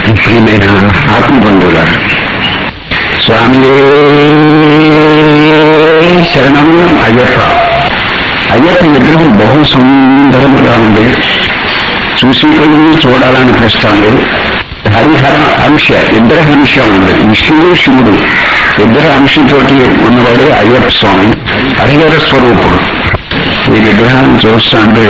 ప్రియమైన ఆత్మబంధువులారు స్వామి శరణం అయ్యప్ప అయ్యప్ప విగ్రహం బహు సుందరముగా ఉంది చూసి కొద్ది చూడాలనిపిస్తోంది హరిహర అంశ ఇద్దరు అంశ ఉంది విష్ణువు శివుడు ఇద్దరు అంశంతోటి ఉన్నవాడు అయ్యప్ప స్వామి హరిహర స్వరూపుడు ఈ విగ్రహాన్ని చూస్తుంటే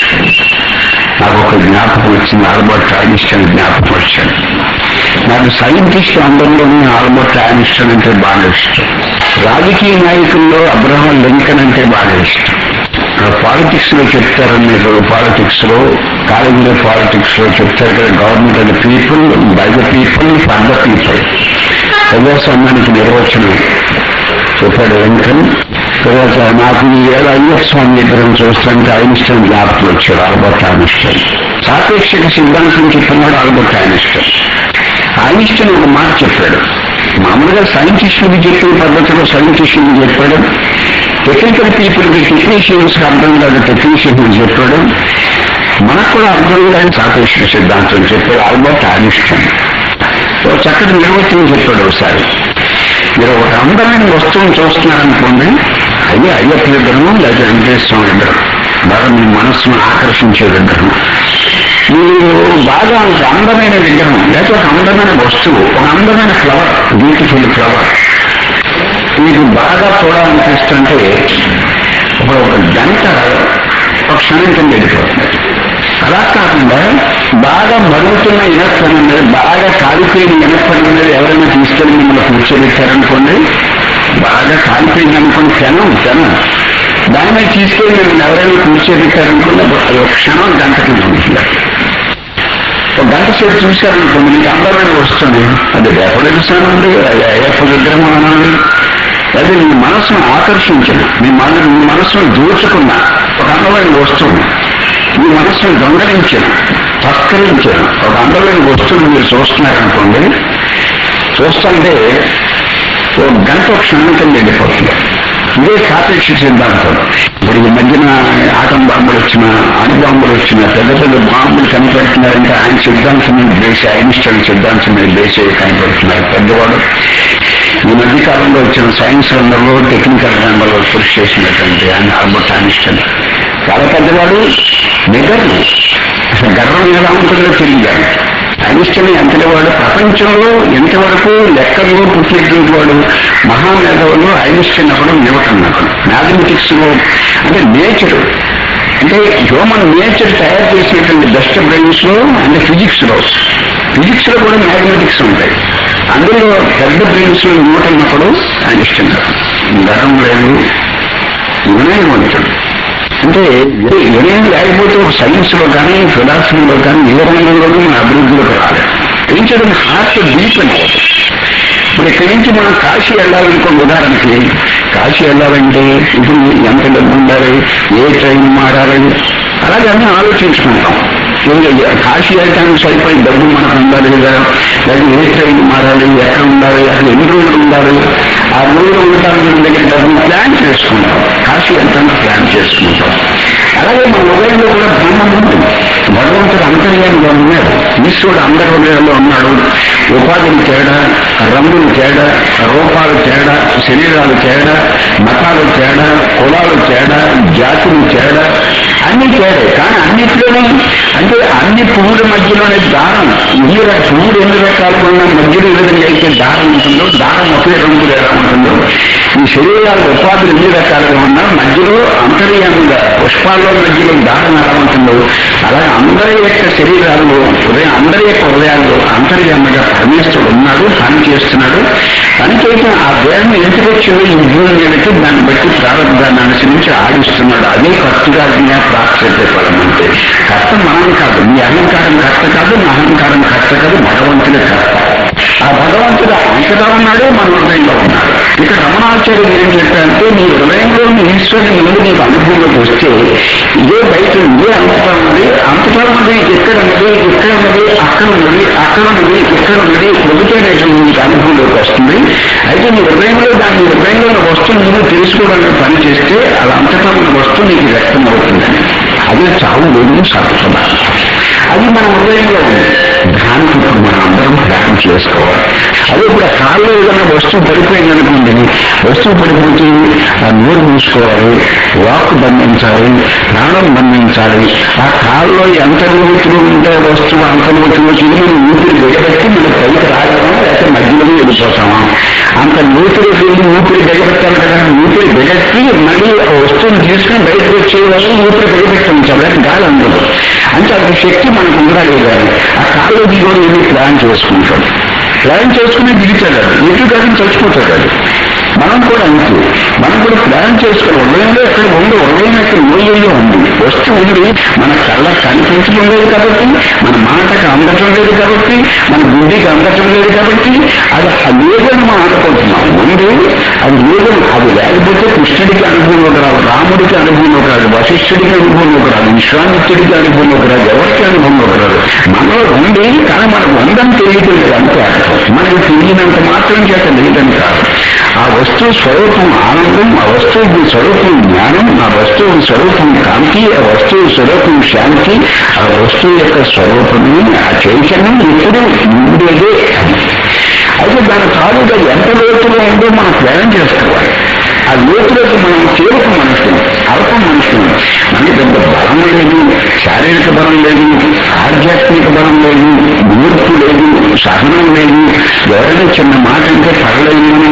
నాకు ఒక జ్ఞాపకం వచ్చింది ఆల్బర్ట్ ఐన్స్టైన్ జ్ఞాపకం వచ్చాడు నాకు సైంటిస్ట్ అందరిలోనే ఆల్బర్ట్ ఐన్స్టైన్ అంటే బాగా ఇష్టం రాజకీయ నాయకుల్లో అబ్రహం లింకన్ అంటే బాగా ఇష్టం పాలిటిక్స్ లో చెప్తారు మీరు పాలిటిక్స్ లో కాలేజీలో పాలిటిక్స్ లో చెప్తారు కదా government and people by the people for the people ప్రజాస్వామ్యానికి నిర్వచనం చెప్పాడు లింకన్ తర్వాత నాకు ఈ ఏళ్ళ అయ్యప్ప స్వామి విగ్రహం చూస్తుంటే ఐన్స్టైన్ జ్ఞాపకం వచ్చాడు ఆల్బర్ట్ ఐన్స్టైన్ సాపేక్షక సిద్ధాంతం చెప్పినాడు ఆల్బర్ట్ ఐన్స్టైన్ ఐన్స్టైన్ ఒక మాట చెప్పాడు మామూలుగా సైంటిస్టులకి చెప్పే పద్ధతిలో సైంటిస్టులకి చెప్పాడు టెక్నికల్ పీపుల్కి టెక్నీషియన్స్కి అర్థం కాదు టెక్నీషియన్ చెప్పాడు మనకు కూడా అర్థం కాని సాపేక్షక సిద్ధాంతం చెప్పాడు ఆల్బర్ట్ ఐన్స్టైన్ ఓ చక్కటి నిర్వచనం చెప్పాడు ఒకసారి మీరు ఒక అందమైన వస్తువును చూస్తున్నారనుకోండి అయ్యే అయ్యప్ప విగ్రహం లేదా వెంకటేశ్వరం విగ్రహం బాగా మీ మనస్సును ఆకర్షించే విగ్రహం మీరు బాగా ఒక అందమైన విగ్రహం లేకపోతే ఒక అందమైన వస్తువు ఒక అందమైన ఫ్లవర్ బ్యూటిఫుల్ ఫ్లవర్ మీకు బాగా చూడాలనిపిస్తుంటే ఇప్పుడు ఒక గంట ఒక క్షణం కింద వెళ్ళిపోతుంది అలా కాకుండా బాగా మరుగుతున్న ఇనప్పని ఉన్నది బాగా కాలిపోయిన ఇనప్పని ఉన్నది ఎవరైనా తీసుకెళ్లి మిమ్మల్ని కూర్చోబెట్టారనుకోండి బాగా కాలిపోయింది అనుకోండి క్షణం క్షణం దాని మీద తీసుకెళ్లి మిమ్మల్ని ఎవరైనా కూర్చోబెట్టారనుకోండి అది ఒక క్షణం గంట కింద ఉంటుంది ఒక గంట సేపు చూశారనుకోండి మీకు అందమైన వస్తుంది అది డెకరేషన్ ఉంది అది అయ్యప్ప విగ్రహం అనండి అది మీ మనసును ఆకర్షించిన మీ మన మీ మనసును దూచుకున్న ఒక అందమైన వస్తువు మీ మనసును దొంగలించిన తస్కరించిన ఒక అందమైన వస్తువుని మీరు చూస్తున్నారనుకోండి చూస్తుంటే ఓ గంట ఒక క్షణం కింద వెళ్ళిపోతుంది ఇదే సాపేక్ష సిద్ధాంతం ఇప్పుడు ఈ మధ్యన ఆటం బాంబులు వచ్చిన అణు బాంబులు వచ్చిన పెద్ద పెద్ద బాంబులు కనిపెడుతున్నారంటే ఆయన సిద్ధాంతం మీద బేసి ఐన్స్టైన్ సిద్ధాంతం మీద బేసి కనిపెడుతున్నారు పెద్దవాడు ఈ మధ్య కాలంలో వచ్చిన సైన్స్ రంగంలో టెక్నికల్ రంగంలో కృషి చేసినటువంటి ఆయన ఆల్బర్ట్ ఐన్స్టైన్ చాలా పెద్దవాడు నిగర్లు అసలు గర్వం ఎలా ఉంటుందో తెలియదు ఐన్స్టైన్ ఎంతటి వాడు ప్రపంచంలో ఎంతవరకు లెక్కల్లో పుట్టినటువంటి వాడు మహామేధవులు ఐన్స్టైన్ అవ్వడం న్యూటన్ అవ్వడం మ్యాథమెటిక్స్ లో అంటే నేచర్ అంటే హ్యూమన్ నేచర్ తయారు చేసినటువంటి బెస్ట్ బ్రెయిన్స్ లో అంటే ఫిజిక్స్ లో ఫిజిక్స్ లో కూడా మ్యాథమెటిక్స్ ఉంటాయి అందులో పెద్ద బ్రెయిన్స్ లో న్యూటన్ అప్పుడు ఐన్స్టైన్ గర్వం లేదు వినయవంతుడు అంటే వినయం లేకపోతే ఒక సైన్స్ లో కానీ ఫిలాసఫీలో కానీ ఏ రంగంలోనూ మన అభివృద్ధిలోకి రాలేదు పెంచడం హార్ట్ డీప్ అని అవుతుంది ఇప్పుడు ఇక్కడి నుంచి మనం కాశీ వెళ్ళాలనుకోండి ఉదాహరణకి కాశీ వెళ్ళాలంటే ఇప్పుడు ఎంత డబ్బు ఉండాలి ఏ ట్రైన్ మారాలి అలాగే అన్నీ ఆలోచించుకుంటాం ఇంకా కాశీ వెళ్ళడానికి సరిపోయి డబ్బు మనకు ఉండాలి కదా లేదా ఏ ట్రైన్ మారాలి ఎక్కడ ఉండాలి అసలు ఎన్ని రోజులు ఉండాలి ఆ రోజులు ఉండడానికి దగ్గర డబ్బులు ప్లాన్ చేసుకుంటాం కాశీ వెళ్తానికి ప్లాన్ చేసుకుంటాం అలాగే మన హృదయంలో కూడా బ్రహ్మం ఉంది భగవంతుడు అంతర్యాలుగా ఉన్నాడు ఈశ్వరుడు అందరి హృదయాల్లో ఉన్నాడు ఉపాధిని తేడా రంగులు తేడా రూపాలు తేడా శరీరాలు తేడా మతాలు తేడా కులాలు తేడా జాతులు తేడా అన్ని తేడా కానీ అన్నిటిలోనే అంటే అన్ని పువ్వుల మధ్యలోనే దారం ఎన్ని రక- పువ్వులు ఎన్ని రకాలుగా ఉన్న మధ్యలో ఏ విధంగా అయితే దారం ఉంటుందో దారం ఒకే రంగులు ఎలా ఉంటుందో ఈ శరీరాల ఉపాధులు ఎన్ని రకాలుగా ఉన్నా మధ్యలో అంతర్యాముగా పుష్పాల్లో మధ్యలో దారం ఎలా ఉంటుందో అలాగే అందరి యొక్క శరీరాల్లో హృదయం అందరి యొక్క హృదయాల్లో అంతర్యామగా పరమేశ్వరుడు ఉన్నాడు పని చేస్తున్నాడు పని చేసిన ఆ దేహం ఎందుకు వచ్చిందో ఈ జీవనం ఏదైతే దాన్ని బట్టి ప్రారంభాన్ని అనుసరించి ఆడిస్తున్నాడు అదే కర్తగా ప్రాప్తి ఫలం అంటే కర్త మనం కాదు మీ అహంకారం కర్త కాదు నా అహంకారం కర్త కాదు భగవంతుడే కర్త ఆ భగవంతుడు అంతటా ఉన్నాడు మన హృదయంలో ఉన్నాడు ఇక్కడ రమణాచార్యులు ఏం చెప్పారంటే నీ హృదయంలో నీ ఈశ్వరుని ముందు నీకు అనుభవంలోకి వస్తే ఇదే బయట ఇదే అంతటా ఉన్నది అంతటా ఉన్నది ఇక్కడ ఉన్నది ఇక్కడ ఉన్నది అక్కడ ఉన్నది అక్కడ ఉన్నది ఇక్కడ ఉన్నది పొద్దుటేనైతే నీకు అనుభవంలోకి వస్తుంది అయితే నీ హృదయంలో దాని హృదయంలో ఉన్న వస్తువు నువ్వు తెలుసుకోవడానికి పని చేస్తే అలా అంతటా ఉన్న వస్తువు నీకు వ్యక్తం అవుతుందని అదే చావు లేదు సత్సమ అది మన హృదయంలో ఉంది దానికి ఇప్పుడు మనం అందరం చేసుకోవాలి అదే ఇప్పుడు ఆ కాళ్ళు ఏదైనా వస్తువు పడిపోయింది అనుకోండి వస్తువు పడిపోతే ఆ నోరు మూసుకోవాలి వాక్ బంధించాలి ప్రాణం బంధించాలి ఆ కాళ్ళలో ఎంత లోతులు ఉంటే వస్తువు అంత లోతులు చిన్న ఊపిరి బిగబెట్టి మనం పైకి రాగలమా లేకపోతే మధ్యలోనే వెళ్ళిపోతామా అంత లోతులోకి వెళ్ళి ఊపిరి బిగబెట్టాలి కదా ఊపిరి బిగట్టి మళ్ళీ ఆ వస్తువుని తీసుకుని బయటకు వచ్చే వాళ్ళు ఊపిరి బిగబెట్టి ఉంచాలి లేకపోతే గాలి అందదు అంటే అంత శక్తి మనకు ఉండాలి కానీ ఆ కాళ్ళు దిగుని వెళ్ళి ప్లాన్ చేసుకుంటాం ప్లాన్ చేసుకుని దిగుతాడు ఎటు కాదని చచ్చిపోతాడు అది మనం కూడా అంతే మనం కూడా ప్లాన్ చేసుకుని హృదయంలో ఎక్కడ ఉంది హృదయం ఎక్కడ లోయలో ఉంది వస్తువు ఉంది మన కళ్ళ కనిపించడం లేదు కాబట్టి మన మాటకు అందటం లేదు కాబట్టి మన బుద్ధికి అందటం లేదు కాబట్టి అది ఆ లేదని మనం అనుకుంటున్నాం ఉంది అది లేదు అది లేకపోతే కృష్ణుడికి అనుభవం రాదు రాముడికి అనుభవం రాదు వశిష్ఠుడికి అనుభవం రాదు విశ్వామిత్రుడికి అనుభవం రాదు ఎవరికి అనుభవం రాదు మనలో ఉంది కానీ మనకు ఉందని తెలియటం లేదు అంతే మనకి తెలియనంత మాత్రం చేత లేదని కాదు ఆ వస్తువు స్వరూపం ఆనందం ఆ వస్తువు స్వరూపం జ్ఞానం ఆ వస్తువు స్వరూపం కాంతి ఆ వస్తువు స్వరూపం శాంతి ఆ వస్తువు యొక్క స్వరూపమే ఆ చైతన్యం ఎప్పుడు ఉండేదే అది అయితే దాని తాలూకా ఎంత లోతులో ఉందో మనం ప్లాన్ చేసుకోవాలి ఆ లోతులోకి మనం చేరుకు మనుషులు అల్ప మనుషులు మనకి పెద్ద బలం లేదు శారీరక బలం లేదు ఆధ్యాత్మిక బలం లేదు మూర్పు లేదు సహనం లేదు ఎవరైనా చిన్న మాట అంటే పడలేదు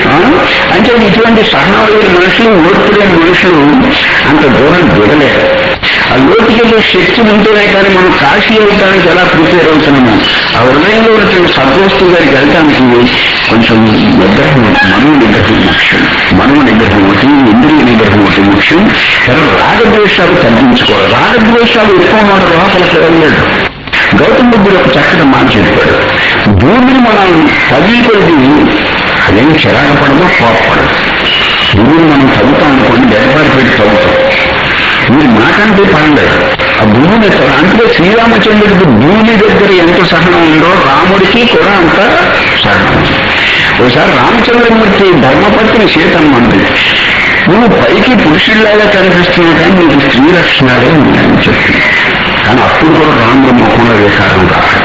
అంటే ఇటువంటి సహనం లేని మనుషులు ఓర్పు లేని మనుషులు అంత దూరం దిగలేరు ఆ లోతుకి వెళ్ళే శక్తి ఉంటేనే కానీ మనం కాశీ వెళ్ళడానికి ఎలా ప్రిపేర్ అవుతున్నాము ఆ హృదయంలో ఉన్నటువంటి సద్వస్తు గారికి వెళ్ళటానికి కొంచెం నిగ్రహం మనో నిగ్రహం ముఖ్యం మనో నిగ్రహం ఒకటి ఇంద్రియ నిగ్రహం ఒకటి ముఖ్యం తర్వాత రాగద్వేషాలు తగ్గించుకోవాలి రాగద్వేషాలు ఎక్కువ మన లోపలికి వెళ్ళలేదు గౌతమ బుద్ధుడు ఒక చక్కటి మాట చెప్పాడు భూమిని మనం తగిలికొద్ది అదేం చిరాకు పడదో కోపపడదు భూమిని మనం చదువుతాం అనుకోండి బెడబాటు పెట్టి చదువుతాం మీరు మాకంటే పడలేదు ఆ భూమిని అంటే శ్రీరామచంద్రుడికి భూమి దగ్గర ఎంత సహనం ఉందో రాముడికి కూడా అంత సహనం ఉంది. ఒకసారి రామచంద్రమూర్తి ధర్మపత్ని సీతమ్మంది నువ్వు పైకి పురుషుల్లాగా కనిపిస్తున్నావు కానీ నీకు స్త్రీ లక్షణాలే ఉన్నాయని చెప్పింది కానీ అప్పుడు కూడా రాముడు ముఖంలో వికారం రాదు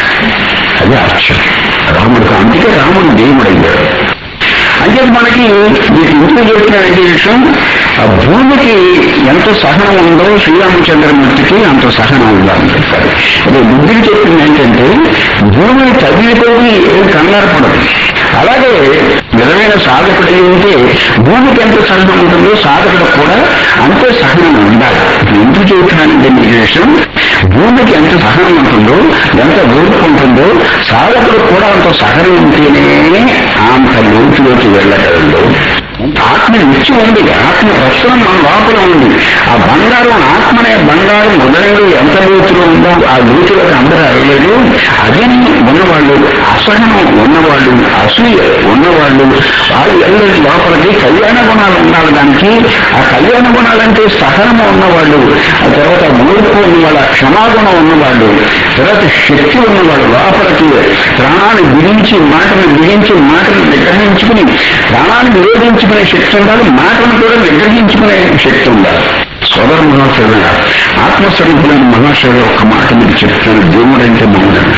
అది ఆశ్చర్యం రాముడికి అందుకే రాముడు దేవుడు అయ్యాడు అంటే మనకి మీకు ఇంట్లో చెప్పిన విషయం ఆ భూమికి ఎంత సహనం ఉందో శ్రీరామచంద్రమూర్తికి అంత సహనం ఉందా అని చెప్పారు అదే బుద్ధికి చెప్పింది ఏంటంటే భూమిని తగిలిపోయి ఏం కంగారు పడదు అలాగే నిజమైన సాధకుడు ఉంటే భూమికి ఎంత సహనం ఉంటుందో సాధకుడు కూడా అంతే సహనం ఉండాలి ఎందుకు చెబుతున్నానంటే మీ విషయం భూమికి ఎంత సహనం ఉంటుందో ఎంత ఓర్పు ఉంటుందో సాధకుడు కూడా అంత సహనం ఉంటేనే అంత లోతులోకి వెళ్ళగలడు ఆత్మ నిత్యం ఉంది ఆత్మ రక్షణం మన లోపల ఉంది ఆ బంగారం ఆత్మనే బంగారం హృదయంలో ఎంత లోతులో ఉందో ఆ లోతులోకి అందరూ అడగలేదు అదే ఉన్నవాళ్ళు అసహనం ఉన్నవాళ్ళు అసూయ ఉన్నవాళ్ళు వాళ్ళు వెళ్ళలేదు లోపలికి కళ్యాణ గుణాలు ఉండాలి దానికి ఆ కళ్యాణ గుణాలంటే సహనము ఉన్నవాళ్ళు ఆ తర్వాత మూర్పు ఉన్నవాళ్ళు ఆ క్షమాగుణం ఉన్నవాళ్ళు తర్వాత శక్తి ఉన్నవాళ్ళు లోపలికి ప్రాణాన్ని బిగించి మాటను బిగించి మాటను నిగ్రహించుకుని ప్రాణాన్ని నిరోధించుకునే శక్తి ఉండాలి మాటను కూడా నిగ్రహించుకునే శక్తి ఉండాలి సోదర మహాశయుడు ఆత్మస్వరూపులైన మహాశయుడు ఒక మాట మీకు చెప్తాను దేవుడంటే మౌనం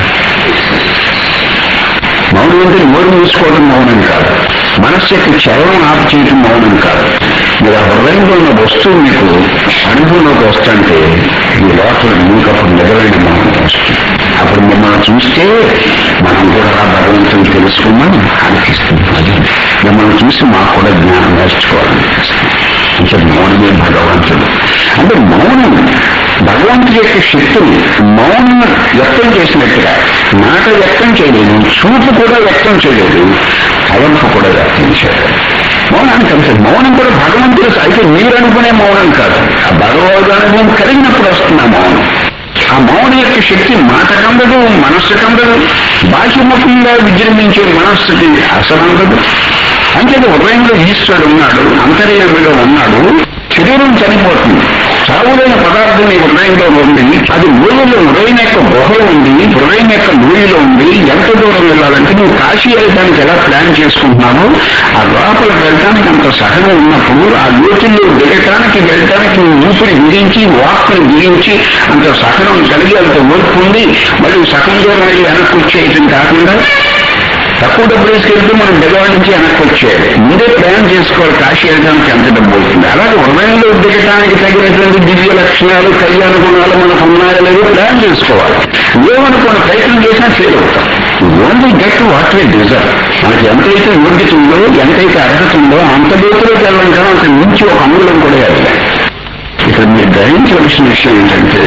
మౌనం అంటే నోరు మూసుకోవడం మౌనం కాదు మనస్సు యొక్క చలనం ఆపు చేయడం మౌనం కాదు మీరు ఆ హృదయంలో ఉన్న వస్తువు మీకు అనుభవంలోకి వస్తుంటే మీ లోపల మీకు అప్పుడు నిజమైన మౌనం వస్తుంది అప్పుడు మిమ్మల్ని చూస్తే మనం కూడా ఆ భగవంతుని తెలుసుకున్నాం అనిపిస్తుంది అది మిమ్మల్ని చూసి మాకు కూడా జ్ఞానం నేర్చుకోవాలనిపిస్తుంది అంటే మౌనమే భగవంతుడు అంటే మౌనం భగవంతుడి యొక్క శక్తిని మౌనం వ్యక్తం చేసినట్టుగా మాట వ్యక్తం చేయలేదు చూపు కూడా వ్యక్తం చేయలేదు తలంపు కూడా వ్యక్తం చేయలేదు మౌనానికి అంతే మౌనం కూడా భగవంతుడు అయితే మీరు అనుకునే మౌనం కాదు ఆ భగవద్ అనుభవం కలిగినప్పుడు వస్తుంది ఆ మౌనం ఆ మౌనం యొక్క శక్తి మాటకందదు మనస్సుకందదు బాహ్యముఖంగా విజృంభించే మనస్సుకి అసలు అందదు అంటే హృదయంలో ఈశ్వరుడు ఉన్నాడు అంతర్యామిగా ఉన్నాడు శరీరం చనిపోతుంది చావులైన పదార్థం నీ హృదయంలో ఉంది అది లోయలో హృదయం యొక్క గుహలో ఉంది హృదయం యొక్క లోయలో ఉంది ఎంత దూరం వెళ్ళాలి కావాలంటే నువ్వు కాశీ వెళ్ళడానికి ఎలా ప్లాన్ చేసుకుంటున్నావో ఆ లోపల వెళ్ళడానికి అంత సహనం ఉన్నప్పుడు ఆ లోతుల్లో దిగటానికి వెళ్ళటానికి నువ్వు ఊపిరి బిగించి వాక్కుని బిగించి అంత సహనం కలిగి అంత ఓర్పు ఉంది మళ్ళీ సగం దూరం వెళ్ళి వెనక్కి వచ్చేయటం కాకుండా తక్కువ డబ్బులు వేసుకెళ్తే మనం బెదవాడి నుంచి వెనక్కి వచ్చేయాలి ముందే ప్లాన్ చేసుకోవాలి కాశీ వెళ్ళడానికి ఎంత డబ్బు అవుతుంది అలాగే హృదయంలో దిగటానికి తగినటువంటి దివ్య లక్షణాలు కళ్యాణ గుణాలు మనకు ఉన్నాయో లేదో ప్లాన్ చేసుకోవాలి ఏమనుకోని ప్రయత్నం చేసినా ఫెయిల్ అవుతాం only get what we deserve మనకి ఎంతైతే యోగ్యత ఉందో ఎంతైతే అర్హత ఉందో అంత లోతులోకి వెళ్ళడం కానీ అంత మించి ఒక అంగుళం కూడా వెళ్ళాలి ఇక్కడ మీరు గ్రహించవలసిన విషయం ఏంటంటే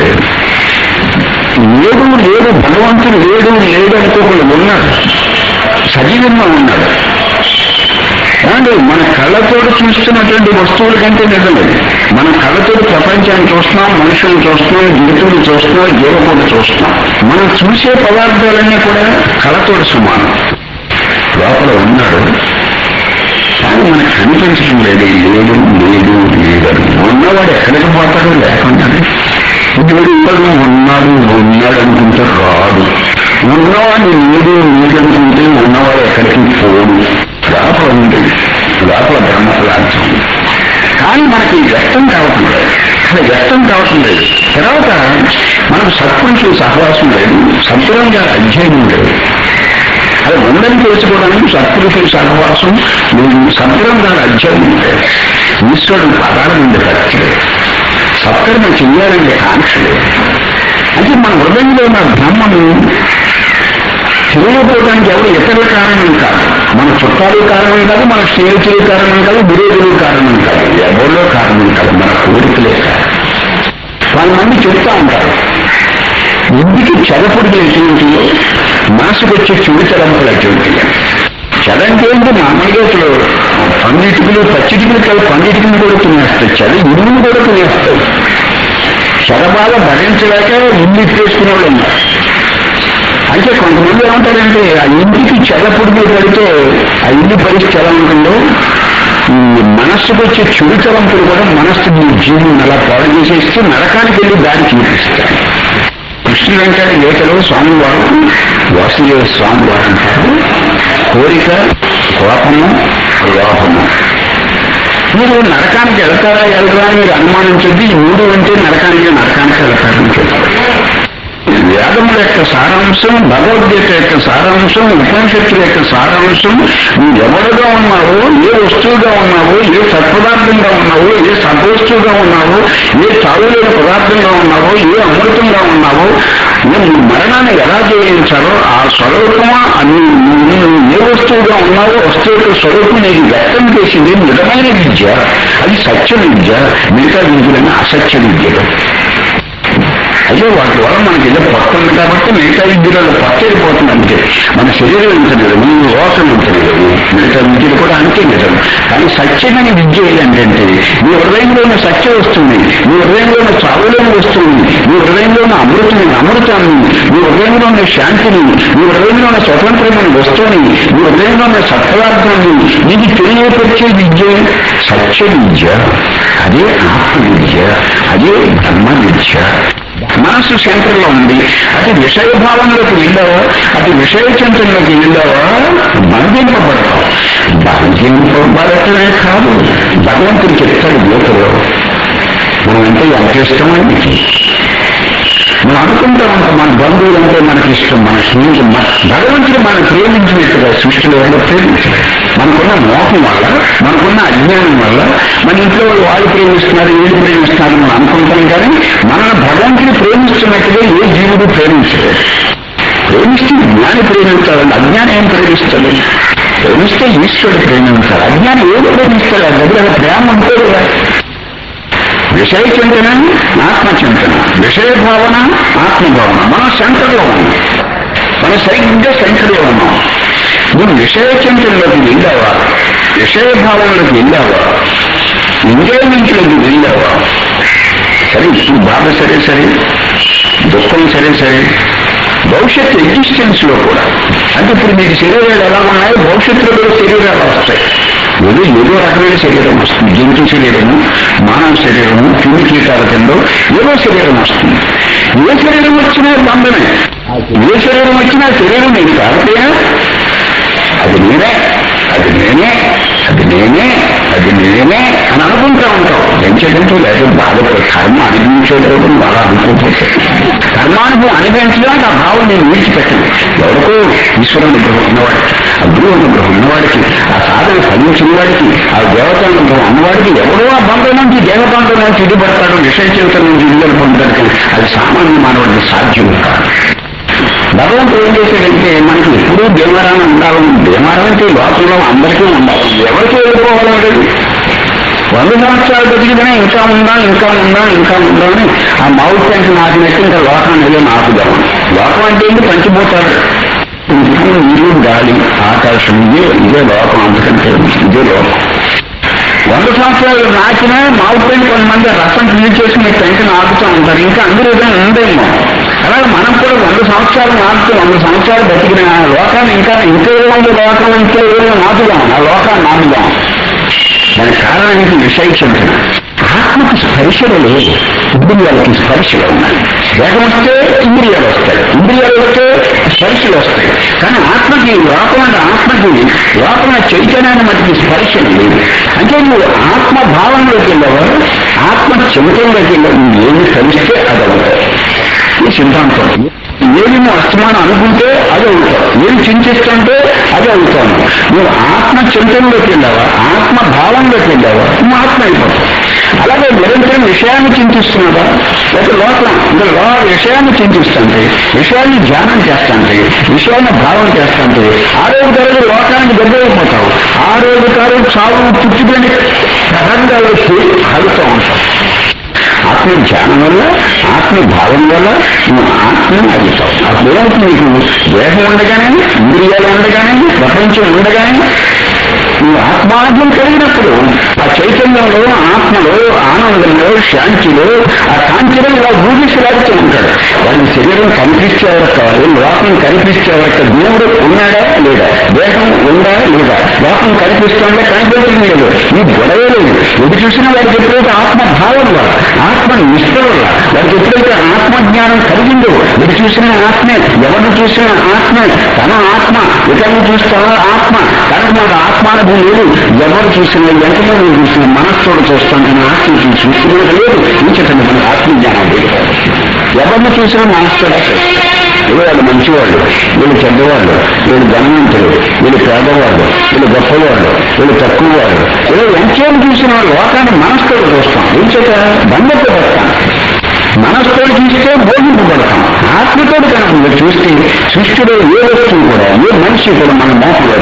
లేడు లేడు భగవంతుడు లేడు లేడు అనుకోకుండా ఉన్నాడు సజీవంగా ఉన్నాడు ఏమండి మన కళ్ళతో చూస్తున్నటువంటి వస్తువుల కంటే నిజమే మన కళ్ళతో ప్రపంచాన్ని చూస్తున్నాం మనుషులను చూస్తున్నాం జంతువులు చూస్తున్నాం జీవకోటి చూస్తున్నాం మనం చూసే పదార్థాలన్నీ కూడా కళ్ళతో సమానం లోపల ఉన్నాడు కానీ మనకు కనిపించడం లేదు లేడు లేడు లేడు ఉన్నవాడు ఎక్కడికి పోతాడో లేకుండా ఇప్పుడు ఇతడు ఉన్నాడు ఉన్నాడు అనుకుంటే రాడు ఉన్నవాడిని లేడు లేడు అనుకుంటే ఉన్నవాడు ఎక్కడికి పోడు లోపల ఉంది లోపల బ్రహ్మ పదార్థం ఉంది. కానీ మనకి వ్యక్తం కావటం లేదు అసలు వ్యక్తం కావటం లేదు తర్వాత మనకు సత్పురుషుల సహవాసం లేదు సత్పురంగా అధ్యయనం లేదు అది ఉందని తెలుసుకోవడానికి సత్పురుషుల సహవాసం లేదు సత్పురం దాని అధ్యయనం లేదు ఈశ్వరుడు పదాల నుండి పెట్టలేదు సత్కర్మ చెయ్యాలనే కాంక్ష లేదు అంటే మన హృదయంలో ఉన్న బ్రహ్మను తెలియకపోవడానికి ఎవరు ఇతరుల కారణం కాదు మన చుట్టాలు కారణం కాదు మన స్నేహితులు కారణం కాదు విరోధులు కారణం కాదు ఎవరిలో కారణం కాదు మన కోరికలే కాదు వాళ్ళ మంది చెప్తా ఉంటారు ఎందుకు చెదపుడులు ఎటువంటియో మనసుకు వచ్చే చెడు తలంపులు ఎటువంటివి చెడంటే ఏంటి మామూలుగా ఇప్పుడు పండిటికులు పచ్చిటికులు కాదు పండిటికులు కూడా తినేస్తాయి చెడ ఇల్లు కూడా తినేస్తాయి చెడబాధ భరించలేక ఇల్లు ఇప్పేసుకునే వాళ్ళు ఉన్నారు అంటే కొంతమంది ఏమంటారంటే ఆ ఇంటికి చెడపుడికి పడితే ఆ ఇల్లు పరిస్థితి ఎలా ఉంటుందో ఈ మనస్సుకు వచ్చే చెడు తలంపులు కూడా మనస్సు మీ జీవుని అలా పాడు చేసేస్తూ నరకానికి వెళ్ళి దారి చూపిస్తాయి కృష్ణ వెంకట గీతలో స్వామివారు వాసుదేవ స్వామి వారు అంటారు కోరిక కోపము లోపము మీరు నరకానికి వెళ్తారా వెళ్తారా అని మీరు అనుమానించద్ది ఈ మూడు అంటే నరకానికి నరకానికి వెళ్తారని చెప్పారు వేదముల యొక్క సారాంశం భగవద్గీత యొక్క సారాంశం ఉపనిషత్తుల యొక్క సారాంశం నువ్వు ఎవరుగా ఉన్నావో ఏ వస్తువుగా ఉన్నావో ఏ సత్పదార్థంగా ఉన్నావో ఏ సద్వస్తువుగా ఉన్నావో ఏ తాగులేని పదార్థంగా ఉన్నావో ఏ అమృతంగా ఉన్నావో నువ్వు మరణాన్ని ఎలా జయించాలో ఆ స్వరూపమా అని నువ్వు ఏ వస్తువుగా ఉన్నావో వస్తువు యొక్క స్వరూపం నీకు వ్యక్తం చేసింది నిజమైన విద్య అది సత్య విద్య మిగతా విద్యలన్నీ అసత్య విద్యలు అయ్యో వాటి వల్ల మనకి ఏదో పొట్ట ఉంది కాబట్టి మిగతా విద్యలలో పొట్ట వెళ్ళిపోతుంది అంతే మన శరీరం ఎంత నిజము లోకం ఎంత నిజము మిగతా విద్యలు కూడా అంతే నిజం కానీ సత్యమైన విద్య ఏంటంటే నీ హృదయంలో ఉన్న సత్యం వస్తుంది నీ హృదయంలో ఉన్న చావులేని వస్తుంది నీ హృదయంలో ఉన్న అమృతిని అమృతాన్ని నీ హృదయంలో ఉన్న శాంతిని నీ హృదయంలో ఉన్న స్వతంత్రమైన వస్తువుని నీ హృదయంలో ఉన్న సత్పదార్థాన్ని నీకు తెలియపరిచే విద్య సత్య విద్య అదే ఆత్మ విద్య అదే బ్రహ్మ విద్య మనస్సు సెంటర్లో ఉంది అటు విషయ భావంలోకి వెళ్ళావా అటు విషయ చింతనలోకి వెళ్ళావా బంధింపబడతావు బంధింపబడటమే కాదు భగవంతుడు చెప్తాడు గీతలో మనం అంటే ఎంత ఇష్టమైంది మనం అనుకుంటాం అంత మన బంధువులు అంటే మనకి ఇష్టం మన స్నేహితులు మన భగవంతుడు మనం ప్రేమించినట్టుగా సృష్టిలో ఎవరో ప్రేమించలేదు మనకున్న మోహం వల్ల మనకున్న అజ్ఞానం వల్ల మన ఇంట్లో వాళ్ళు వాళ్ళు ప్రేమిస్తున్నారు వీళ్ళు ప్రేమిస్తున్నారు మనం అనుకుంటాం కానీ మనల్ని భగవంతుడు ప్రేమిస్తున్నట్టుగా ఏ జీవుడు ప్రేమించలేదు ప్రేమిస్తే జ్ఞాని ప్రేమిస్తాడు అజ్ఞానం ఏం ప్రేమిస్తాడు ప్రేమిస్తే ఈశ్వరుడు ప్రేమిస్తాడు అజ్ఞానం ఏది ప్రేమిస్తాడు ఆ దగ్గర ప్రేమ ఉంటే కదా విషయ చింతన ఆత్మ చింతన విషయ భావన ఆత్మభావన మనం సెంటర్లో ఉన్నాం మనం సరిగ్గా సెంటర్లో ఉన్నాం నువ్వు విషయ చింతనలోకి వెళ్ళావా విషయ భావనలోకి వెళ్ళావా ఎంజాయ్మెంట్లోకి వెళ్ళావా సరే ఈ బాధ సరే సరే దుఃఖం సరే సరే భవిష్యత్ ఎగ్జిస్టెన్స్ లో కూడా అంటే ఇప్పుడు మీకు శరీరాలు ఎలా ఉన్నాయో భవిష్యత్తులో కూడా శరీరాలు వస్తాయి ఏదో ఏదో రకమైన శరీరం వస్తుంది జంతు శరీరము మానవ శరీరము క్రిమి కీటాల కింద ఏదో శరీరం వస్తుంది ఏ శరీరం వచ్చినా బంధమే ఏ శరీరం వచ్చినా శరీరం నేను కాకపోయినా అది నేనే అది నేనే అది నేనే అది నేనే అని అనుకుంటూ ఉంటాం ఏం చేయడంతో లేదు బాధ కర్మ అనుభవించేటప్పుడు బాగా అనుకుంటుంది కర్మానుభవం అనుభవించడానికి ఆ భావం నేను విడిచిపెట్టను ఎవరికో ఈశ్వర అనుగ్రహం ఉన్నవాడికి ఆ గురువు అనుగ్రహం ఉన్నవాడికి ఆ సాధన ఫలించిన వాడికి ఆ దేవత అనుగ్రహం ఉన్నవాడికి ఎవడో ఆ బంధం నుంచి దేవబంధం నుంచి ఇదిపడతాడు విషయ చింతన నుంచి విడుదల పొందుతాడు కానీ అది సామాన్య మానవుడికి సాధ్యం కాదు భగవంతుడు ఏం చేశాడంటే మనకి ఎప్పుడూ భీమవరం ఉండాలని భీమవరం అంటే లోకంలో అందరికీ ఉండాలి ఎవరికి వెళ్ళిపోవాలంటే వంద సంవత్సరాలు బతికితేనే ఇంకా ఉందా ఇంకా ఉందా ఇంకా ఉందా అని ఆ మౌత్ సెన్స్ నాటినట్టు ఇంకా లోకాన్ని ఏదో నాకుదాం లోకం అంటే ఏంటి పంచిపోతాడు నీరు గాలి ఆకాశం ఇదే ఇదే లోకం అంతకంటే ఇదే లోకం వంద సంవత్సరాలు నాకినా మావుపోయిన కొంతమంది రసం చేసుకుని పెంచిన ఆపుతూ ఉంటారు ఇంకా అందరూ ఏదైనా ఉందేమో అలాగే మనం కూడా వంద సంవత్సరాలు నాటుతూ వంద సంవత్సరాలు బతికిన ఆ లోకాన్ని ఇంకా ఇంకా ఏముంది లోకం ఇంకా ఏమైనా నాటుదాం ఆ లోకాన్ని నాటుదాం దాని కారణానికి విషయ చింతన ఆత్మకు స్పర్శలు లేవు ఇంద్రియాలకి స్పర్శలు ఉన్నాయి వేగం వస్తే ఇంద్రియాలు వస్తాయి ఇంద్రియాలు వస్తే స్పర్శలు వస్తాయి కానీ ఆత్మకి లోకం అంటే ఆత్మకి లోకం చైతన్యాన్ని మటుకి స్పర్శలు లేవు అంటే నువ్వు ఆత్మ భావంలోకి వెళ్ళావా ఆత్మ చింతనలోకి వెళ్ళావు నువ్వు ఏమి కలిస్తే అది అవుతాయి ఈ సిద్ధాంతం ఏది నువ్వు అస్తమానం అనుకుంటే అది అవుతావు ఏది చింతిస్తుంటే అది అవుతాను నువ్వు ఆత్మ చింతనలోకి వెళ్ళావా ఆత్మ భావంలోకి వెళ్ళావా నువ్వు ఆత్మ అయిపోతావు అలాగే నిరంతరం విషయాన్ని చింతిస్తున్నావా లేకపోతే లోపల ఇంకా లో విషయాన్ని చింతిస్తుంటే విషయాన్ని ధ్యానం చేస్తుంటే విషయాన్ని భావం చేస్తుంటే ఆ రోజు తరగతి లోకానికి దగ్గరైపోతావు ఆ రోజు తరగతి చావు పుట్టుకొని సహంగా వచ్చి కలుగుతూ ఉంటావు ఆత్మ ధ్యానం వల్ల ఆత్మ భావం వల్ల నువ్వు ఆత్మని అడుగుతావు అప్పుడు ఏమవుతుంది నీకు దేహం ఉండగానే ఇంద్రియాలు ఉండగానే ప్రపంచం ఉండగానే నువ్వు ఆత్మార్థం కలిగినప్పుడు ఆ చైతన్యంలో ఆత్మలో ఆనందంలో శాంతిలో ఆ కాంతిలో ఇలా ఊగిసలాడుతూ ఉంటాడు వాడి శరీరం కనిపించే వరకు కావాలి లోకం కనిపించే వరకు దేవుడు ఉన్నాడా లేదా దేహం ఉందా లేదా లోకం కనిపిస్తుందా కనిపించడం లేదు ఈ గొడవే లేదు ఎటు చూసినా వాడికి ఎప్పుడైతే ఆత్మ భావం వల్ల ఆత్మ నిష్ట వల్ల వాడికి ఎప్పుడైతే ఆత్మజ్ఞానం కలిగిందో ఎటు చూసినా ఆత్మే ఎవరిని చూసినా ఆత్మే తన ఆత్మ ఇతరులు చూస్తున్న ఆత్మ తనకు మన ఆత్మానుభవం లేదు ఎవరు చూసినా ఎంతమంది చూసినా మనస్సుడు చూస్తుంటే ఆత్మ చూస్తున్నది లేదు ఇంచటండి మన ఆత్మజ్ఞానం లేదు ఎవరిని చూసినా మనస్సుడా వీళ్ళు వాళ్ళు మంచివాళ్ళు వీళ్ళు చెడ్డవాళ్ళు వీళ్ళు ధనవంతులు వీళ్ళు పేదవాళ్ళు వీళ్ళు గొప్పవాళ్ళు వీళ్ళు తక్కువ వాళ్ళు వీళ్ళు ఎంతసేపు చూసిన వాళ్ళు లోకాన్ని మనస్సుతో చూస్తాం ఏం చేత బంధతో వస్తాం మనస్తో చూస్తే బోధింపబడతాం ఆత్మతో కనుక మీరు చూస్తే సృష్టిలో ఏ వస్తువు కూడా ఏ మనిషి కూడా మన మోసంలో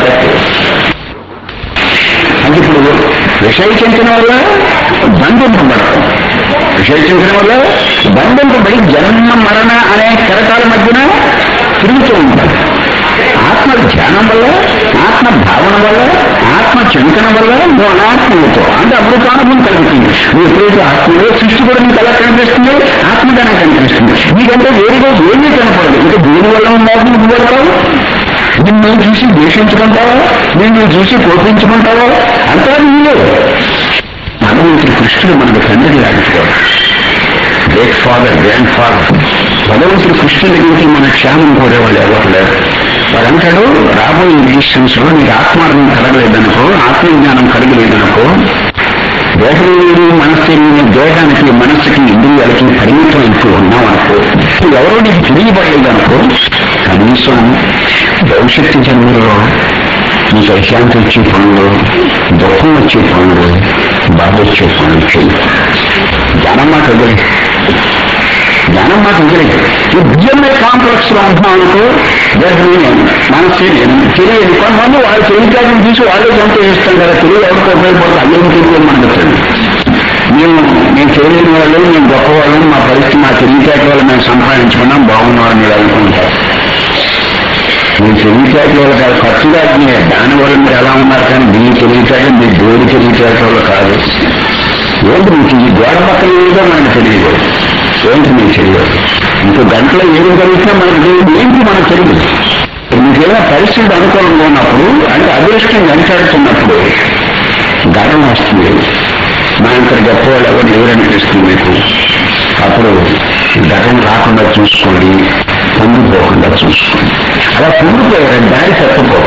అంటే ఇప్పుడు విషయ చింతన వల్ల బంధింపబడతాం విషయ చింతన వల్ల బంధింపబడి జన్మ మరణ అనే కరకాల మధ్యన తిరుగుతూ ఉంటాం ఆత్మ ధ్యానం వల్ల ఆత్మ భావన వల్ల ఆత్మ చింతన వల్ల నువ్వు అనాత్మతో అంటే అమృతానుభవం కలుగుతుంది నువ్వు ఎప్పుడైతే ఆత్మలో సృష్టి కూడా నీకు ఎలా కనిపిస్తుంది ఆత్మగానే కనిపిస్తుంది నీకంటే వేరుగా ఏమీ కనపడదు ఇంకా దేని వల్ల ఉన్నావు నువ్వు వెళ్తావు నిన్ను చూసి ద్వేషించుకుంటావా నిన్ను చూసి కోపించుకుంటావా అంతా నీలే భగవంతుడు కృష్ణుడు మనకు తండ్రి లాంటివాడు గ్రేట్ ఫాదర్ గ్రాండ్ ఫాదర్ భగవంతుడు కృష్ణుడి దగ్గరికి మన క్షేమం కోరేవాళ్ళు ఎవరు లేరు వాడు అంటాడు రాబోయే ఎగ్జిస్టెన్స్ లో నీకు ఆత్మార్థం కలగలేదనుకో ఆత్మజ్ఞానం కలగలేదనుకో దేహంలోని మనస్సు దేహానికి మనస్సుకి ఇంద్రియాలకి పరిమితం ఎక్కువ ఉన్నాం అనుకో ఎవరో నీకు తెలియబడలేదనుకో కనీసం భవిష్యత్తు జన్మలో నీకు అశాంతి వచ్చే పనులు దుఃఖం వచ్చే పనులు బాధ వచ్చే పనులు చేయి జ్ఞానం మాట వదిలే జ్ఞానం మాట వదిలే ఈ బియ్యమే కాంప్లెక్స్ లో ఉంటున్నాం అనుకో దేహం నేను మనస్సు నేను తెలియదు కొంతమంది వాళ్ళు తెలియటాన్ని తీసి వాళ్ళే సొంత చేస్తాం కదా తెలియదు ఎవరికి ఉపయోగపడుతుంది అయ్యేం తెలియదు మనకు తెలియదు మేము మేము తెలియని వాళ్ళు మేము గొప్పవాళ్ళం మా పరిస్థితి మా తెలివితేట వల్ల మేము సంపాదించుకున్నాం బాగున్నామని మీరు అనుకుంటారు మీ తెలివితేట వల్ల కాదు ఖర్చుగా దానివల్ల మీరు ఎలా ఉన్నారు కానీ మీ తెలివితేట మీ దేవుడి తెలివితేట వల్ల కాదు ఏంటి మీకు ఈ గోడ పక్కన ఏదో మనకు తెలియదు ఏంటి మీకు తెలియదు ఇంకో గంటలో ఏం కలిగినా మనకు తెలియదు ఏంటి మనకు తెలియదు మీకేమైనా పరిస్థితి అనుకూలంగా ఉన్నప్పుడు అంటే అదృష్టం వెంటాడుతున్నప్పుడు గర్వం వస్తుంది మా ఇంత గొప్పవాళ్ళు ఎవరు ఎవరనిపిస్తుంది మీకు అప్పుడు గర్వం రాకుండా చూసుకోండి పొంగిపోకుండా చూసుకోండి అలా పొంగిపోయారు దారి తప్పిపోతారు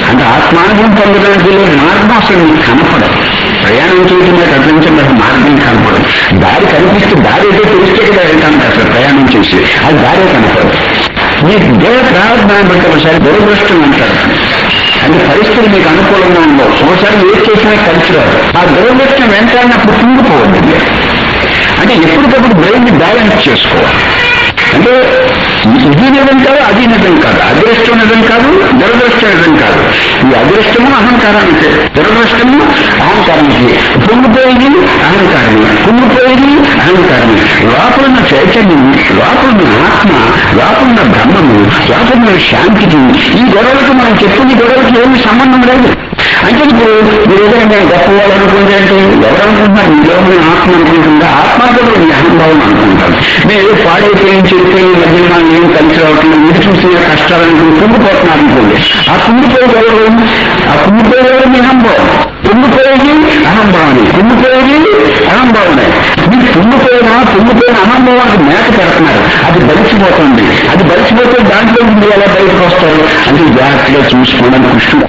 అంటే ఆత్మానుభవం పొందడానికి వెళ్ళే మార్గం అసలు మీకు కనపడదు ప్రయాణం చేయడం కనిపించడం అసలు మార్గం కనపడదు దారి కనిపిస్తే దారి ఏదో తెలిస్తే కదా వెళ్తాను అసలు ప్రయాణం చేసి అది దారే కనపడదు మీకు దేవ ప్రారంభాన్ని బట్టి ఒకసారి దురదృష్టం అంటారు అంటే పరిస్థితులు మీకు అనుకూలంగా ఉండవు ఒకసారి ఏ చేసినా కలిసి రాదు ఆ దురదృష్టం వెంటనే అప్పుడు కుంగిపోవద్దు అంటే ఎప్పటికప్పుడు బ్రెయిన్ బ్యాలెన్స్ చేసుకోవాలి అంటే ఇది నిజం కాదు అది నిజం కాదు అదృష్టం నిజం కాదు దురదృష్టం నిజం కాదు ఈ అదృష్టము అహంకారానికి దురదృష్టము అహంకారానికి పొంగిపోయేది అహంకారమే కుంగిపోయేది అహంకారమే లోపలున్న చైతన్యం లోపలున్న ఆత్మ లోపలున్న బ్రహ్మము లోపలున్న శాంతికి ఈ గొడవలకు మనం చెప్పిన గొడవలకి ఏమి సంబంధం లేదు అంటే ఇప్పుడు మీరు ఏదైనా నేను గొప్పవాళ్ళు అనుకుంటే అంటే ఎవరు అనుకుంటున్నారు మీలో మీ ఆత్మ అనుకుంటుందా ఆత్మ కూడా మీ అహంభావం అనుకుంటాను మేము ఏదో పాడైపోయి చెడిపోయి మధ్య మనం ఏం కలిసి రావట్లేదు మీరు చూసిన కష్టాలను కుంగిపోతున్నారు అనుకోండి ఆ కుంగిపోయేది ఎవరు ఆ కుంగిపోయేది మీ అహంభావం కుంగిపోయేది అహంభావనే కుంగిపోయేది అహంభావనే మీరు కుంగిపోయినా కుంగిపోయిన అహంభావానికి మేత పెడుతున్నారు అది బలిసిపోతుంది అది బలిసిపోతే దాంట్లో మీరు ఎలా బయటకు వస్తారు అంటే జాగ్రత్తగా చూసుకోవడానికి కృష్ణుడు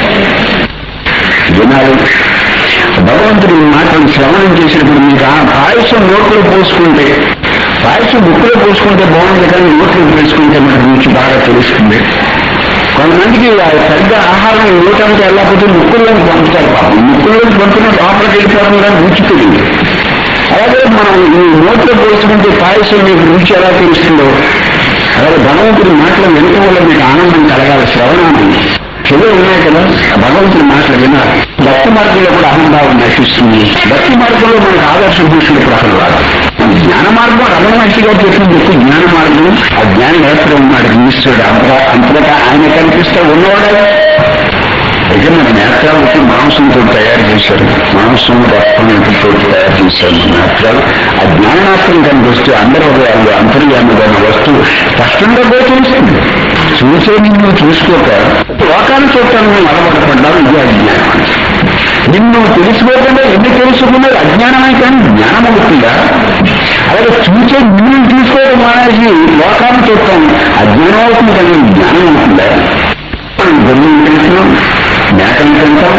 వినాలి భగవంతుడు ఈ మాటలు శ్రవణం చేసినప్పుడు మీకు ఆ పాయసం నోట్లో పోసుకుంటే పాయసం ముక్కులో పోసుకుంటే బాగుంది కానీ నోట్లో వేసుకుంటే మనకు రుచి బాగా తెలుస్తుంది కొంతమందికి ఆ సరిగ్గా ఆహారం నోటంటే వెళ్ళకపోతే ముక్కుల్లోకి పంపుతారు పాపం ముక్కుల్లోకి పంపిన లోపలికి వెళ్ళిపోవడం కానీ రుచి తెలియదు అలాగే మనం ఈ నోట్లో పోసుకుంటే పాయసం మీకు రుచి ఎలా తెలుస్తుందో అలాగే భగవంతుడి మాటలు వినటం వల్ల మీకు ఆనందం కలగాలి శ్రవణాన్ని చెవులు ఉన్నాయి కదా ఆ భగవంతుడి మాటలు వినాలి భక్తి మార్గంలో కూడా అహంభావం నశిస్తుంది భక్తి మార్గంలో మనకు ఆదర్శ పురుషులు ఇప్పుడు అసలు రాదు జ్ఞాన మార్గం రమణ మహర్షి గారు చెప్పింది ఎక్కువ జ్ఞాన మార్గం ఆ జ్ఞానం ఎక్కడ ఉన్నాడు ఈశ్వరుడు అంతగా అంతగా ఆయన కనిపిస్తూ ఉన్నవాడే అయితే మన నేత్రాలకి మాంసంతో తయారు చేశారు మాంసం రక్తం తోటి తయారు చేశారు మన నేత్రాలు ఆ జ్ఞానాస్త్రం కనిపిస్తే అందరూ వాళ్ళు అంతర్యామిగా వస్తువు కష్టంగా గోచరిస్తుంది చూసే నిన్ను చూసుకోక లోకాన్ని చూడటానికి అలవాటు పడ్డారు ఇది అజ్ఞానం నిన్ను తెలుసుకోకుండా ఎన్ని తెలుసుకున్నది అజ్ఞానమే కానీ జ్ఞానం అవుతుందా అలాగే చూసే నిన్ను చూసుకోవడం మానేసి లోకాన్ని చూడటం అజ్ఞానం అవుతుంది కానీ జ్ఞానం అవుతుందా గొర్రెలు తింటాం మేకలు తింటాం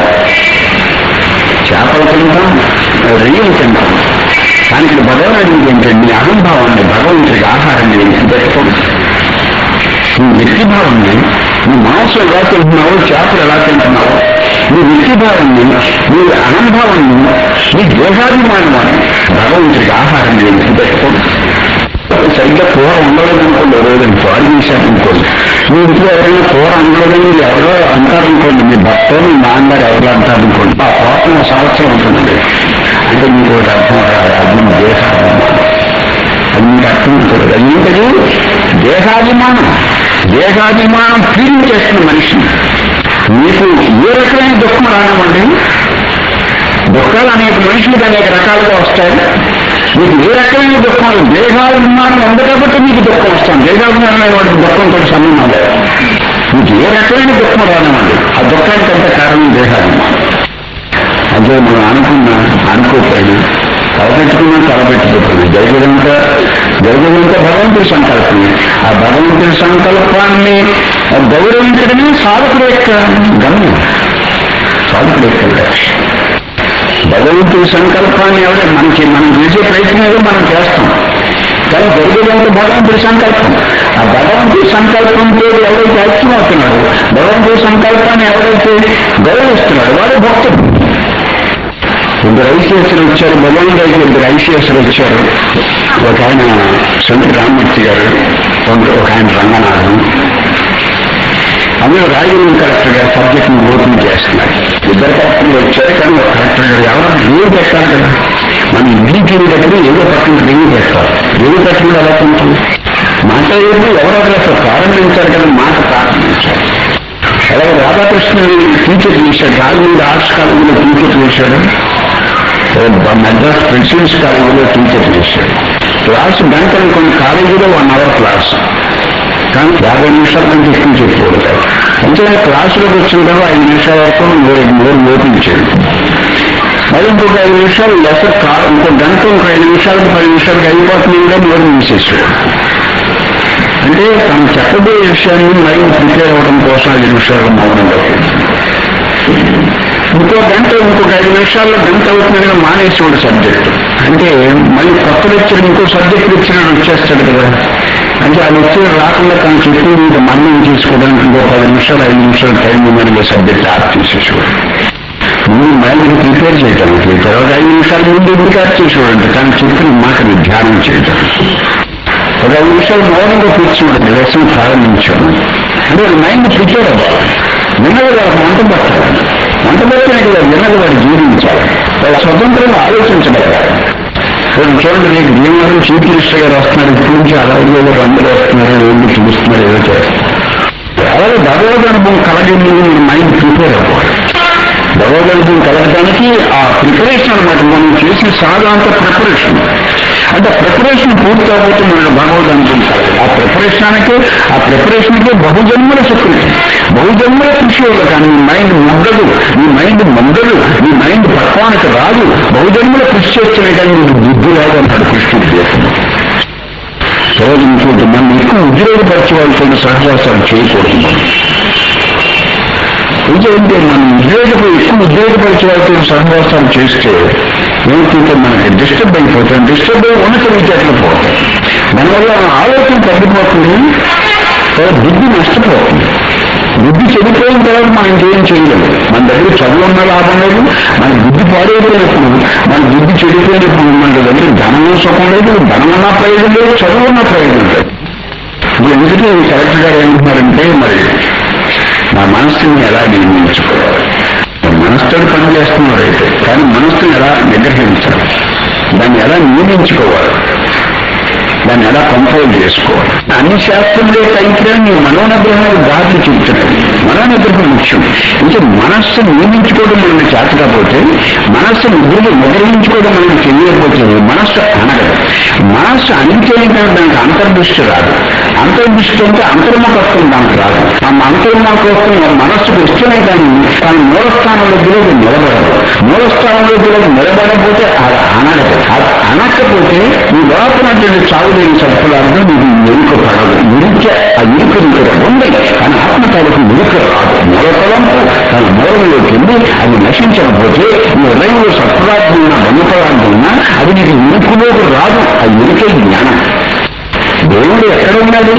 చేపలు తింటాం రొయ్యలు తింటాం కానీ ఇక్కడ భగవాన్ ఏంటంటే నీ అహంభావాన్ని భగవంతుడికి ఆహారాన్ని పెట్టుకోండి నీ వ్యక్తిభావాన్ని నీ మాంసం ఎలా తింటున్నావో చేపలు ఎలా తింటున్నావో నీ వ్యక్తిభావాన్ని నీ అహంభావాన్ని నీ దేహాభిమానాన్ని భగవంతుడికి ఆహారాన్ని పెట్టుకోండి సరిగ్గా కూర ఉండలేదనుకోండి రోజుని పాడు చేశారనుకోండి మీ ఇంట్లో ఎవరైనా కూర ఉండలేదని మీరు ఎవరో అంటారనుకోండి మీ భర్త మీ నాన్నగారు ఎవరో అంటారనుకోండి ఆ కోపం ఒక సంవత్సరం ఉంటుంది అంటే మీకు ఒకటి అర్థం కాదు అది మీ దేహాభిమానం అది మీకు అర్థం ఉంటుంది అది ఏంటది దేహాభిమానం దేహాభిమానం ఫీల్ చేస్తున్న మనిషిని మీకు ఏ రకమైన దుఃఖం రానివ్వండి దుఃఖాలు అనేక మనుషులకు అనేక రకాలుగా వస్తాయి మీకు ఏ రకమైన దుఃఖం లేదు దేహాభిమానం ఉంది కాబట్టి మీకు దుఃఖం వస్తుంది దేహాభిమానం అనే వాటికి దుఃఖంతో సంబంధం లేదు మీకు ఏ రకమైన దుఃఖం రానివ్వండి ఆ దుఃఖానికి అంత కారణం దేహాభిమానం అదే మనం అనుకున్నా అనుకోకపోయినా తలపెట్టుకున్నా తలపెట్టుకోకపోయినా జరిగేదంతా జరిగేదంతా భగవంతుడి సంకల్పమే ఆ భగవంతుడి సంకల్పాన్ని గౌరవించడమే సాధకుడు యొక్క గమ్యం సాధకుడు యొక్క లక్ష్యం భగవంతుడి సంకల్పాన్ని ఎవరే మనకి మనం చేసే ప్రయత్నం ఏదో మనం చేస్తాం కానీ జరిగేదంతా భగవంతుడి సంకల్పం ఆ భగవంతుడి సంకల్పంతో ఎవరైతే ఐక్యమవుతున్నాడు భగవంతుడి సంకల్పాన్ని ఎవరైతే గౌరవిస్తున్నాడు వాడు భక్తుడు ఇద్దరు ఐసీఎస్లు వచ్చారు భగవాన్ దగ్గర ఇద్దరు ఐసీఎస్లు వచ్చారు ఒక ఆయన సొంత రామూర్తి గారు కొంత ఒక ఆయన రంగనాథం అందరూ రాజకీయ కలెక్టర్ గారు సబ్జెక్ట్ ని ఓపెన్ చేస్తున్నారు ఇద్దరు కలెక్టర్లు వచ్చారు కానీ ఒక కలెక్టర్ గారు ఎవరు ఏం పెట్టాలి కదా మనం ఇడ్లీ తినేటప్పుడు ఏదో పక్కన రేవు పెట్టాలి రేవు పెట్టినప్పుడు ఎలా ఉంటుంది మాట్లాడేప్పుడు ఎవరెవరు అసలు ప్రారంభించారు కదా మాట ప్రారంభించారు అలాగే రాధాకృష్ణ టీచర్ చేశాడు రాజమండ్రి ఆర్ట్స్ కాలేజీలో టీచర్ చేశాడు మద్రాస్ ప్రెసిడెన్స్ కాలేజీలో టీచర్ చేశాడు క్లాస్ గంట కొన్ని కాలేజీలో వన్ అవర్ క్లాస్ కానీ యాభై నిమిషాల కంటే ఎక్కువ చెప్పకూడదు అంటే క్లాసులోకి వచ్చిన తర్వాత ఐదు నిమిషాల వరకు నోరు నోరు ఓపించాడు మరి ఇంకొక ఐదు నిమిషాలు లెసర్ కా ఇంకో గంట ఇంకో ఐదు నిమిషాలకు పది నిమిషాలకు అయిపోతుంది కూడా నోరు మూసేసాడు అంటే తను చెప్పబోయే విషయాన్ని మైండ్ ప్రిపేర్ అవ్వడం కోసం ఐదు నిమిషాలు మౌనంగా ఇంకో గంట ఇంకొక ఐదు నిమిషాల్లో గంట అవుతుందని మానేసేవాడు సబ్జెక్ట్ అంటే మళ్ళీ కొత్త లెక్చర్ ఇంకో సబ్జెక్ట్ లెక్చర్ వచ్చేస్తాడు కదా అంటే ఆ లెక్చర్ రాకుండా తను చెప్పి ఇంకా మన్నం చేసుకోవడానికి ఇంకో పది నిమిషాలు ఐదు నిమిషాలు టైం ఉందని సబ్జెక్ట్ ఆఫ్ చేసేసేవాడు ముందు మైండ్ని ప్రిపేర్ చేయడానికి తర్వాత ఐదు నిమిషాల ముందు ఇంకా ఆఫ్ చేసేవాడు తను చెప్పిన మాటని ధ్యానం చేయటం ఒక ఐదు నిమిషాలు మౌనంగా కూర్చోండి లెసన్ ప్రారంభించాను అంటే మైండ్ ప్రిపేర్ అవ్వాలి విన్నది వాడు వంట పట్టాలి వంట పట్టిన కదా విన్నది వాడు జీవించాలి వాడు స్వతంత్రంగా ఆలోచించగలగాలి ఇప్పుడు చూడండి నీకు భీమవరం చీఫ్ మినిస్టర్ గారు వస్తున్నారు ఇప్పటి నుంచి అలాగే ఎవరు అందరూ వస్తున్నారు ఏళ్ళు చూస్తున్నారు ఏదో చేస్తారు అలాగే భగవద్ అనుభవం కలగని మైండ్ ప్రిపేర్ అవ్వాలి భగవద్ అనుభవం కలగడానికి ఆ ప్రిపరేషన్ అనమాట మనం చేసిన సాధారణ ప్రిపరేషన్ అంటే ప్రిపరేషన్ పూర్తి అవబోతే మనకు భగవద్ అనుభవం కలగదు ఆ ప్రిపరేషన్కి ఆ ప్రిపరేషన్కి బహుజన్మల సెక్యూరిటీ బహుజన్మల కృషి వల్ల కానీ నీ మైండ్ మొగ్గదు నీ మైండ్ మొగ్గదు నీ మైండ్ పక్వానికి రాదు బహుజన్మల కృషి చేస్తేనే కానీ నీకు బుద్ధి రాదు అంటాడు కృష్ణుడు చేస్తుంది రోజు ఇంకోటి మనం ఎక్కువ ఉద్యోగపరిచే వాళ్ళతో సహవాసాలు చేయకూడదు మనం ఇంకేంటి మనం ఉద్యోగపు ఎక్కువ ఉద్యోగపరిచే వాళ్ళతో సహవాసాలు చేస్తే ఏమిటంటే మనకి డిస్టర్బ్ అయిపోతాం డిస్టర్బ్ అయ్యి ఉన్నత విద్యార్థులు పోతాం దానివల్ల మన ఆలోచన తగ్గిపోతుంది తర్వాత బుద్ధి నష్టపోతుంది బుద్ధి చెడిపోయిన తర్వాత మనం ఇంకేం చేయలేము మన దగ్గర చదువు ఉన్న లాభం లేదు మన బుద్ధి పాడైపోయినప్పుడు మన బుద్ధి చెడిపోయినప్పుడు మన దగ్గర ధనం సుఖం లేదు ధనం ఉన్న ప్రయోజనం లేదు చదువు ఉన్న ప్రయోజనం లేదు ఇది ఎందుకంటే ఈ కలెక్టర్ గారు ఏమంటున్నారంటే మరి నా మనస్సుని ఎలా నియమించుకోవాలి మనసుతో పని చేస్తున్నారు అయితే కానీ మనస్సుని ఎలా నిగ్రహించాలి దాన్ని ఎలా నియమించుకోవాలి దాన్ని ఎలా కంట్రోల్ చేసుకోవాలి అన్ని శాస్త్రంలో అయితే నీ మనోనిగ్రహం దారి చెబుతున్నాయి మనోనిగ్రహం ముఖ్యం ఇంకా మనస్సు నియమించుకోవడం మనకి చేత కాకపోతే మనస్సు నిద్రలు నిగ్రహించుకోవడం మనకి తెలియకపోతే మనస్సు అనగదు మనస్సు అనితేనే దానికి అంతర్దృష్టి రాదు అంతర్దృష్టి అంటే అంతర్ముఖత్వం దానికి రాదు ఆ అంతర్ముఖత్వం మనస్సుకు ఇష్టమే కానీ తన మూలస్థానంలో కూడా నిలబడదు మూలస్థానంలో కూడా నిలబడకపోతే అది అనగదు అది అనకపోతే ఈ లోపలటువంటి చావులేని సత్ఫలాలను నీకు ఎరుక పడదు ఇరుక ఆ ఇరుక నీకు ఉంది కానీ ఆత్మ తాలూకు ఇరుక రాదు మూలతలంపు తన మూలంలోకి వెళ్ళి అది నశించకపోతే నీ హృదయంలో సత్ఫలార్థం ఉన్న బంధపదార్థం ఉన్నా అది నీకు ఇరుకులోకి రాదు ఆ ఇరుకే జ్ఞానం దేవుడు ఎక్కడ ఉన్నాడు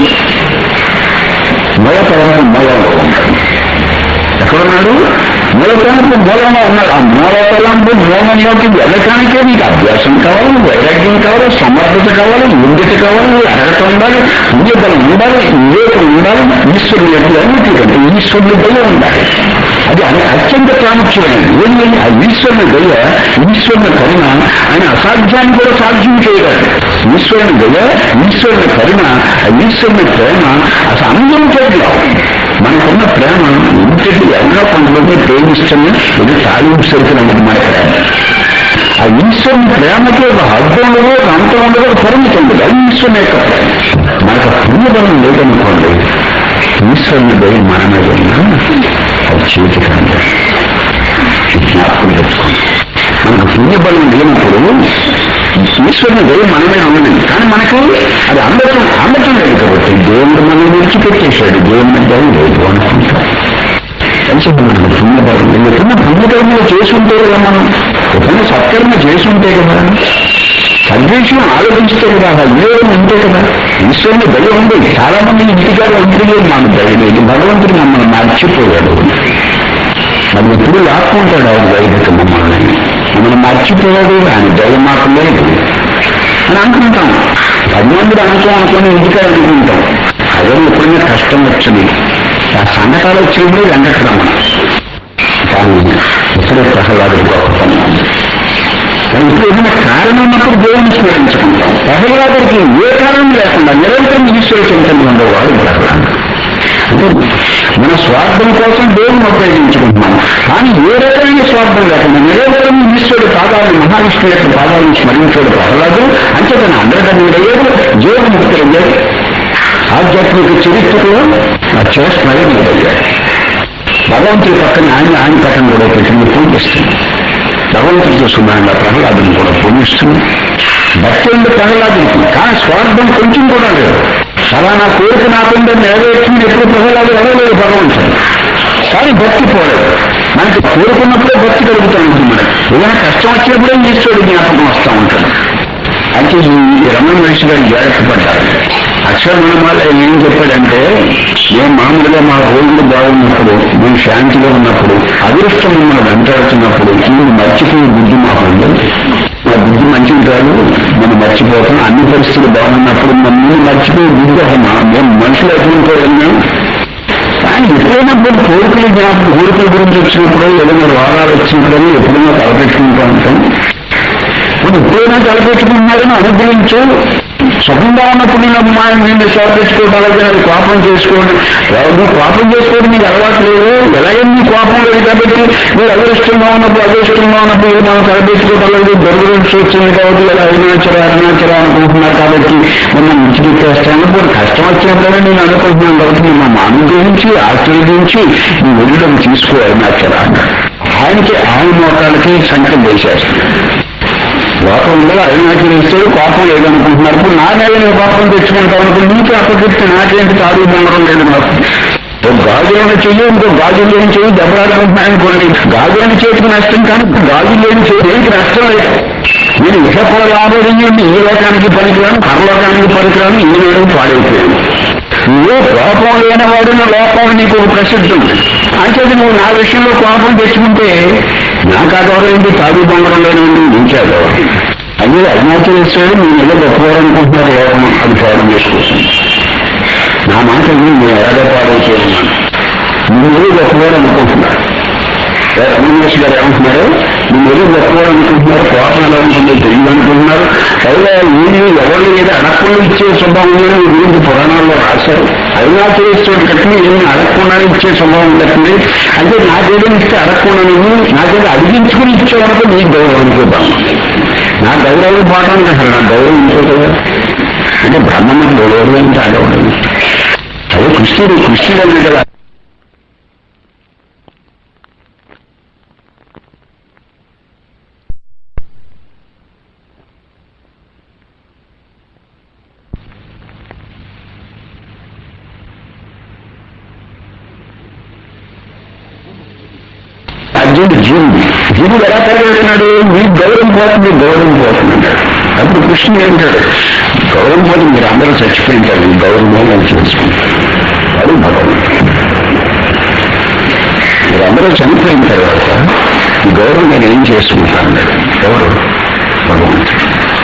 మూలతలంపు మూలంలో ఉంటాడు ఎక్కడున్నాడు మూలతలంపు మూలంలో ఉన్నాడు ఆ మూలతలంపు మూలంలోకి వెళ్ళటానికే నీకు అభ్యాసం కావాలి వైరాగ్యం కావాలి సమర్థత కావాలి యోగ్యత కావాలి అర్హత ఉండాలి పుణ్యబలం ఉండాలి వివేకం ఉండాలి ఈశ్వరుడు యొక్క అన్నిటికంటే ఈశ్వరుని దయ ఉండాలి అది అతి- అత్యంత ప్రాముఖ్యమైనది ఏంటి ఆ ఈశ్వరుని దయ ఈశ్వరుని కరుణ ఆయన అసాధ్యాన్ని కూడా సాధ్యం చేయగలడు ఈశ్వరుని దయ ఈశ్వరుని కరుణ ఆ ఈశ్వరుని ప్రేమ అసలు అందరూ చేతిలో మనకున్న ప్రేమ ఇంటికి ఎన్నో కొంతమంది ప్రేమిస్తున్నా ఇది తాలింపు సరుకులంటే మన ప్రేమ ఆ ఈశ్వరుని ప్రేమకి ఒక అర్థం ఉండదు ఒక అంతం ఉండదు ఒక పరిమితి ఉండదు అది ఈశ్వరుని యొక్క ప్రేమ మనకు పుణ్యబలం లేదనుకోండి ఈశ్వరుని దయ మన మీద ఉన్నా అది చేతి కాదు జ్ఞాపకం పెట్టుకోండి మనకు పుణ్యబలం లేనప్పుడు ఈశ్వరుని దయ మన మీద ఉన్నది కానీ మనకు అది అందటం అందటం లేదు కాబట్టి దేవుడు మనం విడిచిపెట్టేశాడు దేవుని దయ లేదు అనుకుంటాం కలిసి మనకు పుణ్యబలం లేదు ఎప్పుడైనా పుణ్యకర్మలు చేసుంటే కదా మనం ఎప్పుడైనా సత్కర్మ చేసుంటే కదా సద్విషయం ఆలోచిస్తే కదా ఆ వివేకం ఉంటే కదా ఈశ్వరుని దయ ఉంది చాలా మంది ఇంటికాడ ఇంటిలో మాకు దయ లేదు భగవంతుడు మమ్మల్ని మర్చిపోయాడు అది ఎప్పుడు లాక్కుంటాడు ఆయన దైవత మమ్మల్ని మమ్మల్ని మర్చిపోయాడు ఆయన దయ మాకు లేదు అని అనుకుంటాం పది మంది అనుకో అనుకుని ఇంటికాడ అనుకుంటాం అదే ఎప్పుడైనా కష్టం వచ్చింది ఆ సంఘటాలు వచ్చినప్పుడు వెంకటరమణ కానీ ఇప్పుడే ప్రహ్లాదు గొప్పతనం కానీ ఇప్పుడు ఏదైనా కారణం ఉన్నప్పుడు దేవుని స్మరించుకుంటాం ప్రహ్లాదుడికి ఏ కారణం లేకుండా నిరంతరం ఈశ్వర చింతన ఉండేవాడు ప్రహ్లాదు అంటే మన స్వార్థం కోసం దేవుని ఉపయోగించుకుంటున్నాం కానీ ఏ రకమైన స్వార్థం లేకుండా నిరంతరం ఈశ్వరుడు పాదాలను మహావిష్ణువు యొక్క పాదాలను స్మరించాడు ప్రహ్లాదు అంటే తన అండర్డయ్యాడు జీవన్ముక్తులయ్యాడు ఆధ్యాత్మిక చరిత్రలో ఆ చిర స్మరణీయుడయ్యాడు భగవంతుడి పక్కన ఆయన ఆయన పక్కన కూడా పెట్టి పూజిస్తుంది భగవంతుడితో సమానంగా ప్రహ్లాదుని కూడా పూజిస్తుంది భక్తి ఉంది ప్రహ్లాదుడికి కానీ స్వార్థం కొంచెం కూడా లేదు ఫలానా కోరిక నాకుండా నెరవేర్చింది ఎప్పుడు ప్రజలు అడగలేదు భగవంతుడు కానీ భక్తి పోలేదు మనకి కోరుకున్నప్పుడే భక్తి కలుగుతూ ఉంటుంది మనకి ఏదైనా కష్టం వచ్చినప్పుడే ఈశ్వరుడు జ్ఞాపకం వస్తూ ఉంటాడు అంటే ఈ రమణ మహర్షి గారు జాగ్రత్త పడ్డారు అక్షర మనమాల ఏం చెప్పాడంటే మేము మామూలుగా మా రోజులు బాగున్నప్పుడు మేము శాంతిలో ఉన్నప్పుడు అదృష్టం మిమ్మల్ని వెంటాడుతున్నప్పుడు మీరు మర్చిపోయే బుద్ధి మాకు ఉంది మా బుద్ధి మంచిది కాదు మనం మర్చిపోతాం అన్ని పరిస్థితులు బాగున్నప్పుడు మమ్మల్ని మర్చిపోయే బుద్ధి అసలు మా- మేము మనుషులు ఎటువంటి మేము కానీ ఎప్పుడైనా కొన్ని కోరికలు జ్ఞాపకం కోరికల గురించి వచ్చినప్పుడు ఏదైనా రోగాలు వచ్చినప్పుడు ఎప్పుడైనా తలపెట్టుకుంటూ ఉంటాం ఇప్పుడు ఎప్పుడైనా తలపెట్టుకుంటున్నారని అనుగ్రహించు సుఖంగా ఉన్నప్పుడు నేను మా నేను తలపెట్టుకోవడానికి అది కోపం చేసుకోండి ఎవరు కోపం చేసుకోవడం మీకు అలవాటు లేదు ఎలాగైనా మీ కోపం లేదు కాబట్టి మీరు అదృష్టంగా ఉన్నప్పుడు అదృష్టంగా ఉన్నప్పుడు ఇది మనం తలపెట్టుకోవడం లేదు దొరకరించి వచ్చింది కాబట్టి ఇలా అరుణాచల అరుణాచల అనుకుంటున్నారు కాబట్టి మిమ్మల్ని విడిచిపెట్టేస్తాను ఇప్పుడు కష్టం వచ్చినప్పుడే నేను అనుకుంటున్నాను కాబట్టి మిమ్మల్ని అనుగ్రహించి ఆశీర్వదించి మీ ఒడిలోకి తీసుకో అరుణాచల అన్నాడు. ఆయనకి ఆయన మోకాళ్ళకి సంఖ్య వేసేస్తుంది లోకంలో అరుణాచలిస్తాడు కోపం లేదనుకుంటున్నారు ఇప్పుడు నా మీద నేను కోపం తెచ్చుకుంటాను అనుకుని నీకు అప్పచెప్తే నాకేంటి తాడు బంగారం లేదు నాకు ఓ గాజులను చెయ్యి ఇంకో గాజులు లేని చెయ్యి దెబ్బలాడుకుంటున్నాను అనుకోండి గాజులను చేతికి నష్టం కానీ గాజులు లేని చెయ్యి దేనికి నష్టం లేదు నేను ఇసపో లాభం ఈ లోకానికి పనికిరాను పరలోకానికి పనికిరాను ఈ వేయడం పాడైపోయాను నువ్వు కోపం లేనివాడు నా లోపం నీకు ఒక ప్రసిద్ధి ఉంది అంటే నువ్వు నా విషయంలో కోపం తెచ్చుకుంటే నాకు అగౌరవం ఏంటి తాడు బంగారం లేనివ్వండి నీకే అగౌరవం అదే అరుణాచలేశ్వరుడు మీ మీద గొప్పవారనుకుంటున్నారు లోకం అది పాడం చేసుకుంటుంది నా మాట విని నేను ఎలాగ పాడం చేస్తున్నాను మీ మీద గొప్పవారు అనుకుంటున్నారు రమణేష్ గారు ఏమంటున్నారు మీ మీద గొప్పవారు అనుకుంటున్నారు కోపం ఎలా ఉంటుందో తెలియదు అనుకుంటున్నారు పైగా ఏమి ఎవరి మీద అడగకుండా ఇచ్చే స్వభావం ఉందని మీ గురించి పురాణాల్లో రాశారు అరుణాచలేశ్వరుడు కట్టిన ఏమి అడగకుండా ఇచ్చే స్వభావం ఉంటుంది అంటే నాకేదో ఇస్తే అడగకుండా నువ్వు నాకేదో అడిగించుకుని ఇచ్చేవరకు నీ గౌరవం అనుకుంటాం నా గౌరవం పోవడానికి అసలు నా గౌరవం ఇంకో కదా అంటే బ్రహ్మకి గౌరవం అంటే అడగడం అదే కృష్ణుడు కృష్ణుడు అనే కదా అర్జునుడు జీవుడు జీవుడు ఎలా పరిగెడుతున్నాడు మీ గౌరవం పోతుంది గౌరవం పోతుంది అంటాడు అప్పుడు కృష్ణుడు ఏంటాడు గౌరవం పోతే మీరు అందరూ చచ్చిపోయింటారు మీ గౌరవం నేను చేసుకుంటారు అది భగవంతుడు మీరు అందరూ చనిపోయిన తర్వాత ఈ గౌరవం నేను ఏం చేసుకుంటాను అన్నాడు ఎవరు భగవంతుడు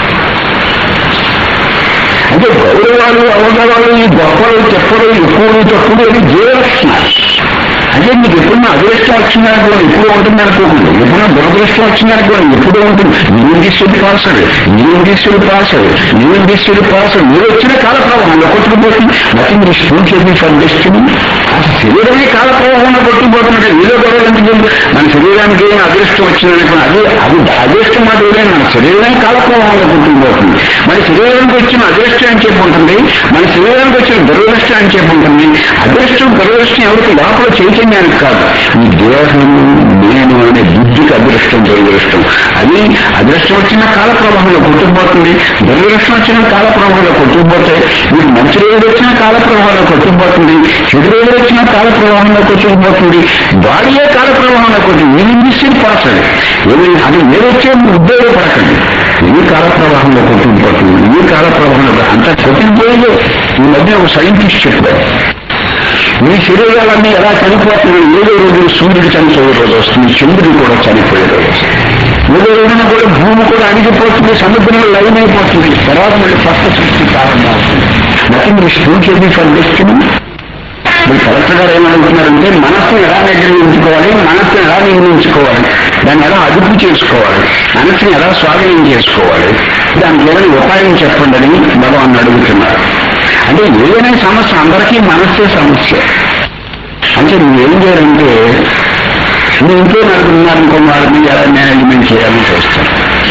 అంటే గౌరవాలు అవసరాలు ఈ గొప్పలు చెప్పలు ఎక్కువలు తక్కువలు అని జీవలక్షణాలు అంటే మీకు ఎప్పుడన్నా అదృష్టం వచ్చిందనుకోండి ఎప్పుడు ఉంటుంది అనుకోకుండా ఎప్పుడన్నా దురదృష్టం వచ్చిందనుకోండి ఎప్పుడు ఉంటుంది నేను తీసుకుని పాసడు నేను తీసుకుని పాసడు నేను తీసుకుని పాసడు మీరు వచ్చిన కాల ప్రవాహంలో కొట్టుకుపోతుంది నథింగ్ దిస్ ఫుల్ చెప్పి ఫర్ డెస్టినీ ఆ శరీరమే కాల ప్రవాహంలో కొట్టుకుపోతున్నట్టు ఏదో గొడవలు ఎందుకు మన శరీరానికి ఏం అదృష్టం వచ్చిందనుకోండి అది అది అదృష్టం మాట ఏదైనా మన శరీరమే కాల ప్రవాహంలో కొట్టుకుపోతుంది మన శరీరానికి వచ్చిన అదృష్టం అని చెప్పి ఉంటుంది మన శరీరానికి వచ్చిన దురదృష్టం అని చెప్పి ఉంటుంది అదృష్టం దురదృష్టం ఎవరికి లోపల చైతన్యానికి కాదు ఈ దేహం నేను అనే బుద్ధికి అదృష్టం దురదృష్టం అది అదృష్టం వచ్చిన కాల ప్రవాహంలో కొట్టుకుపోతుంది దురదృష్టం వచ్చిన కాల ప్రవాహంలో కొట్టుకుపోతాయి మీకు మంచి రోజులు వచ్చిన కాల ప్రవాహంలో కొట్టుకుపోతుంది చెడు రోజులు వచ్చిన కాల ప్రవాహంలో కొట్టుకుపోతుంది బాడీయే కాల ప్రవాహంలో కొట్టు ఈ ఇండిస్ట్రీ పాస్ అది ఏమి అది ఏదొచ్చే ఉద్యోగపడకండి ఈ కాల ప్రవాహంలో కొట్టుకుపోతుంది ఈ కాల ప్రవాహంలో అంతా కొట్టుకుపోయేది ఈ మధ్య ఒక సైంటిస్ట్ చెప్పారు మీ శరీరాలన్నీ ఎలా చనిపోతున్నాయి ఏదో రోజు సూర్యుడు చనిపోయే రోజు వస్తుంది చంద్రుడు కూడా చనిపోయే రోజు వస్తుంది ఏదో రోజున కూడా భూమి కూడా అణిగిపోతుంది సముద్రంలో లైన్ అయిపోతుంది తర్వాత మళ్ళీ కొత్త సృష్టి ప్రారంభం అవుతుంది నథింగ్ దిస్ ఫుల్ చెప్పి ఫర్ డెస్టినీ మీరు కలెక్టర్ గారు ఏమడుగుతున్నారంటే మనస్సును ఎలా నిర్ణయించుకోవాలి మనస్సును ఎలా నిర్ణయించుకోవాలి దాన్ని ఎలా అదుపు చేసుకోవాలి మనస్సుని ఎలా స్వాధీనం చేసుకోవాలి దానికి ఏదైనా ఉపాయం చెప్పండి అని భగవాన్ అడుగుతున్నారు అంటే ఏదైనా సమస్య అందరికీ మనస్సే సమస్య అంటే నువ్వేం చేయాలంటే నీ ఇంట్లో నలుగురు ఉన్నారనుకో వారిని ఎలా మేనేజ్మెంట్ చేయాలని చూస్తాం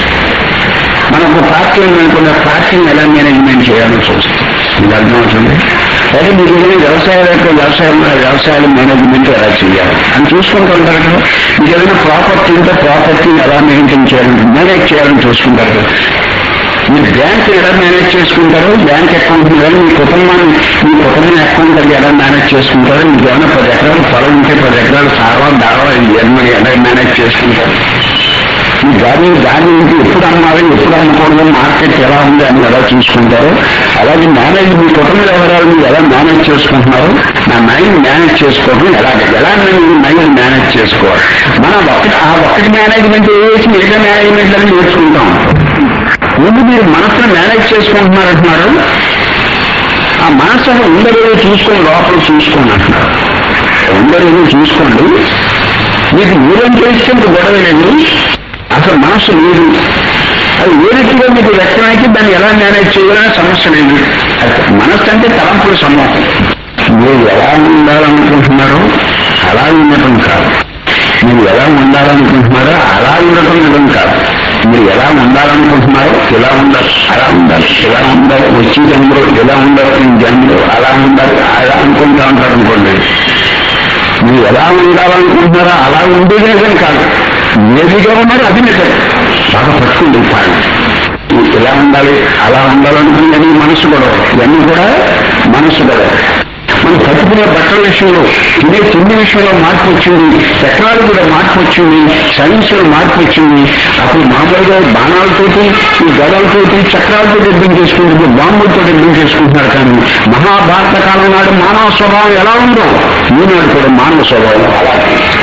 మనకు పార్టీ అనుకున్న పార్టీని ఎలా మేనేజ్మెంట్ చేయాలని చూస్తాం మీకు అర్థమవుతుంది అయితే మీకు ఏదైనా వ్యవసాయాల యొక్క వ్యవసాయం వ్యవసాయాల మేనేజ్మెంట్ ఎలా చేయాలి అని చూసుకుంటూ ఉంటారు కదా మీకు ఏదైనా ప్రాపర్టీ ఉంటే ప్రాపర్టీని ఎలా మెయింటైన్ చేయాలని మేనేజ్ చేయాలని చూసుకుంటారు కదా మీరు బ్యాంక్ ఎలా మేనేజ్ చేసుకుంటారు బ్యాంక్ అకౌంట్ కానీ మీ కుటుంబాన్ని మీ కుటుంబం అకౌంట్ అది ఎలా మేనేజ్ చేసుకుంటారు మీకు ఏమైనా పది ఎకరాలు పొలం ఉంటే పది ఎకరాలు సారవా దావా ఎన్ని ఎలా మేనేజ్ చేసుకుంటారు ఈ గాడి దాని నుంచి ఎప్పుడు అమ్మాలి ఎప్పుడు అమ్మకూడదు మార్కెట్ ఎలా ఉంది అని ఎలా చూసుకుంటారు అలాగే మేనేజ్ మీ కుటుంబ వ్యవహారాలు మీరు ఎలా మేనేజ్ చేసుకుంటున్నారు నా మైండ్ మేనేజ్ చేసుకోవడం ఎలాగ ఎలా మీరు మైండ్ మేనేజ్ చేసుకోవాలి మనం ఒకటి ఆ ఒకటి మేనేజ్మెంట్ వేసి మిగతా మేనేజ్మెంట్ అని నేర్చుకుంటాం ముందు మీరు మనసును మేనేజ్ చేసుకుంటున్నారంటున్నారు ఆ మనసు అసలు ఉందో లేదో చూసుకొని లోపల చూసుకోండి అంటున్నారు ఉందో లేదో చూసుకోండి మీకు మీరేంటే ఇష్టం గొడవ లేదు అసలు మనసు లేదు అది ఏ రీతిగా మీకు వ్యక్తమైతే దాన్ని ఎలా మేనేజ్ చేయాలనే సమస్య లేదు అది మనస్సు అంటే తలంపుల సమూహం మీరు ఎలా ఉండాలనుకుంటున్నారో అలా ఉండటం కాదు మీరు ఎలా ఉండాలనుకుంటున్నారో అలా ఉండటం నిజం కాదు మీరు ఎలా ఉండాలనుకుంటున్నారో ఇలా ఉండాలి అలా ఉండాలి ఇలా ఉండాలి వచ్చే జన్మలో ఇలా ఉండాలి ఈ జన్మలో అలా ఉండాలి అలా అనుకుంటా ఉంటారు అనుకోండి మీరు ఎలా ఉండాలనుకుంటున్నారో అలా ఉండేదే నిజం కాదు ఏదిగా ఉన్నారో అది నిజం బాగా పట్టుకుంది పాయింట్ ఎలా ఉండాలి అలా ఉండాలనుకున్నది మనసు కూడా ఇవన్నీ కూడా మనసు కూడా మనం కట్టుకునే బట్టల విషయంలో తినే తిండి విషయంలో మార్పు వచ్చింది టెక్నాలజీలో మార్పు వచ్చింది సైన్స్ లో మార్పు వచ్చింది అప్పుడు మామూలుగా బాణాలతోటి ఈ గదలతోటి చక్రాలతో యుద్ధం చేసుకుంటుంది బాంబులతో యుద్ధం చేసుకుంటున్నారు కానీ మహాభారత కాలం నాడు మానవ స్వభావం ఎలా ఉందో ఈనాడు కూడా మానవ స్వభావం అలా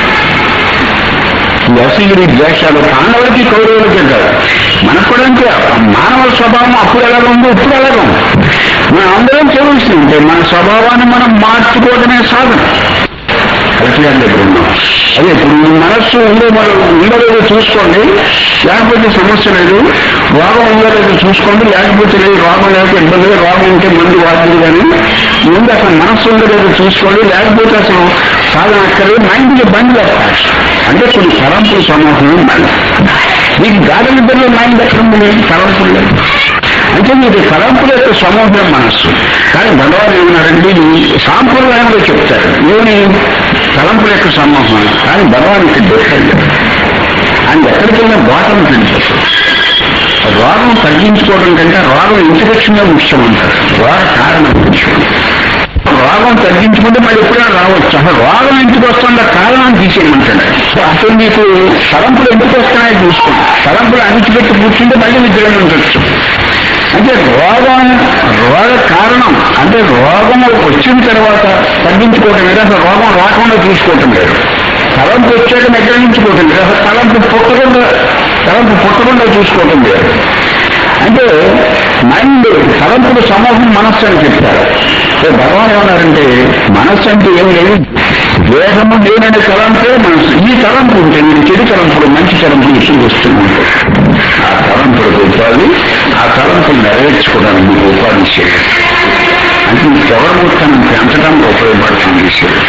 ఈ అసూయుడి ద్వేషాలు పాండవులకి కౌరవులకి అంటారు మనకు కూడా అంతే ఆ మానవ స్వభావం అప్పుడు ఎలా ఉందో ఇప్పుడు ఎలా ఉంది మనం అందరం చదువుతుంటే మన స్వభావాన్ని మనం మార్చుకోవడమే సాధన కరెక్ట్గా దగ్గర ఉన్నాం అదే ఇప్పుడు మీ మనస్సు ఉందో మనం ఉందో లేదో చూసుకోండి లేకపోతే సమస్య లేదు రోగం ఉందో లేదో చూసుకోండి లేకపోతే లేదు రోగం లేకపోతే ఇబ్బంది లేదు రోగం ఉంటే మందు వాడుతుంది కానీ ముందు అసలు మనస్సు ఉందో లేదో చూసుకోండి లేకపోతే అసలు సాధన అక్కర్లేదు మైండ్కి బంద్ పెట్టాలి అంటే కొన్ని తలంపుల సమూహం మైండ్ మీకు గాఢ నిద్రలో మైండ్ ఎక్కడ ఉంది తలంపులు లేదు అంటే మీకు తలంపుల యొక్క సమూహం మనస్సు కానీ భగవాన్ ఏమన్నారంటే ఇది సాంప్రదాయంలో చెప్తారు ఏమని తలంపుల యొక్క సమూహం కానీ భగవాన్ ఇక్కడ డిఫరెంట్ ఆయన ఎక్కడికి వెళ్ళినా బాటం పెంచారు రోగం తగ్గించుకోవడం కంటే రోగం ఇన్ఫెక్షన్గా ముఖ్యం అంటారు రోగ కారణం ముఖ్యం రోగం తగ్గించుకుంటే మళ్ళీ ఎప్పుడైనా రావచ్చు అసలు రోగం ఎందుకు వస్తుందో కారణాన్ని తీసేయమంటాడు అసలు మీకు తలంపులు ఎందుకు వస్తున్నాయో చూసుకోండి తలంపులు అణిచిపెట్టి కూర్చుంటే మళ్ళీ నిద్రలో ఉండొచ్చు అంటే రోగం రోగ కారణం అంటే రోగం వచ్చిన తర్వాత తగ్గించుకోవటం లేదు అసలు రోగం రాకుండా చూసుకోవటం లేదు తలంపు వచ్చాక నిగ్రహించుకోవటం లేదు అసలు తలంపు పుట్టకుండా తలంపు పుట్టకుండా చూసుకోవటం లేదు అంటే మైండ్ తలంపుల సమూహం మనస్సు అని చెప్తారు సో భగవాన్ ఏమన్నారంటే మనస్సు అంటే ఏం లేదు దేహము నేననే తలంపే మనస్సు ఈ తలంపు ఉంటే నేను చెడు తలంపులు మంచి తలంపులు ఇచ్చి వస్తూ ఉంటాయి ఆ తలంపులకు ఉపాధి ఆ తలంపులు నెరవేర్చుకోవడానికి మీకు ఉపాధి చేయాలి అంటే మీ ప్రవర్మూర్తాన్ని పెంచడానికి ఉపయోగపడుతుంది ఈ శరీరం.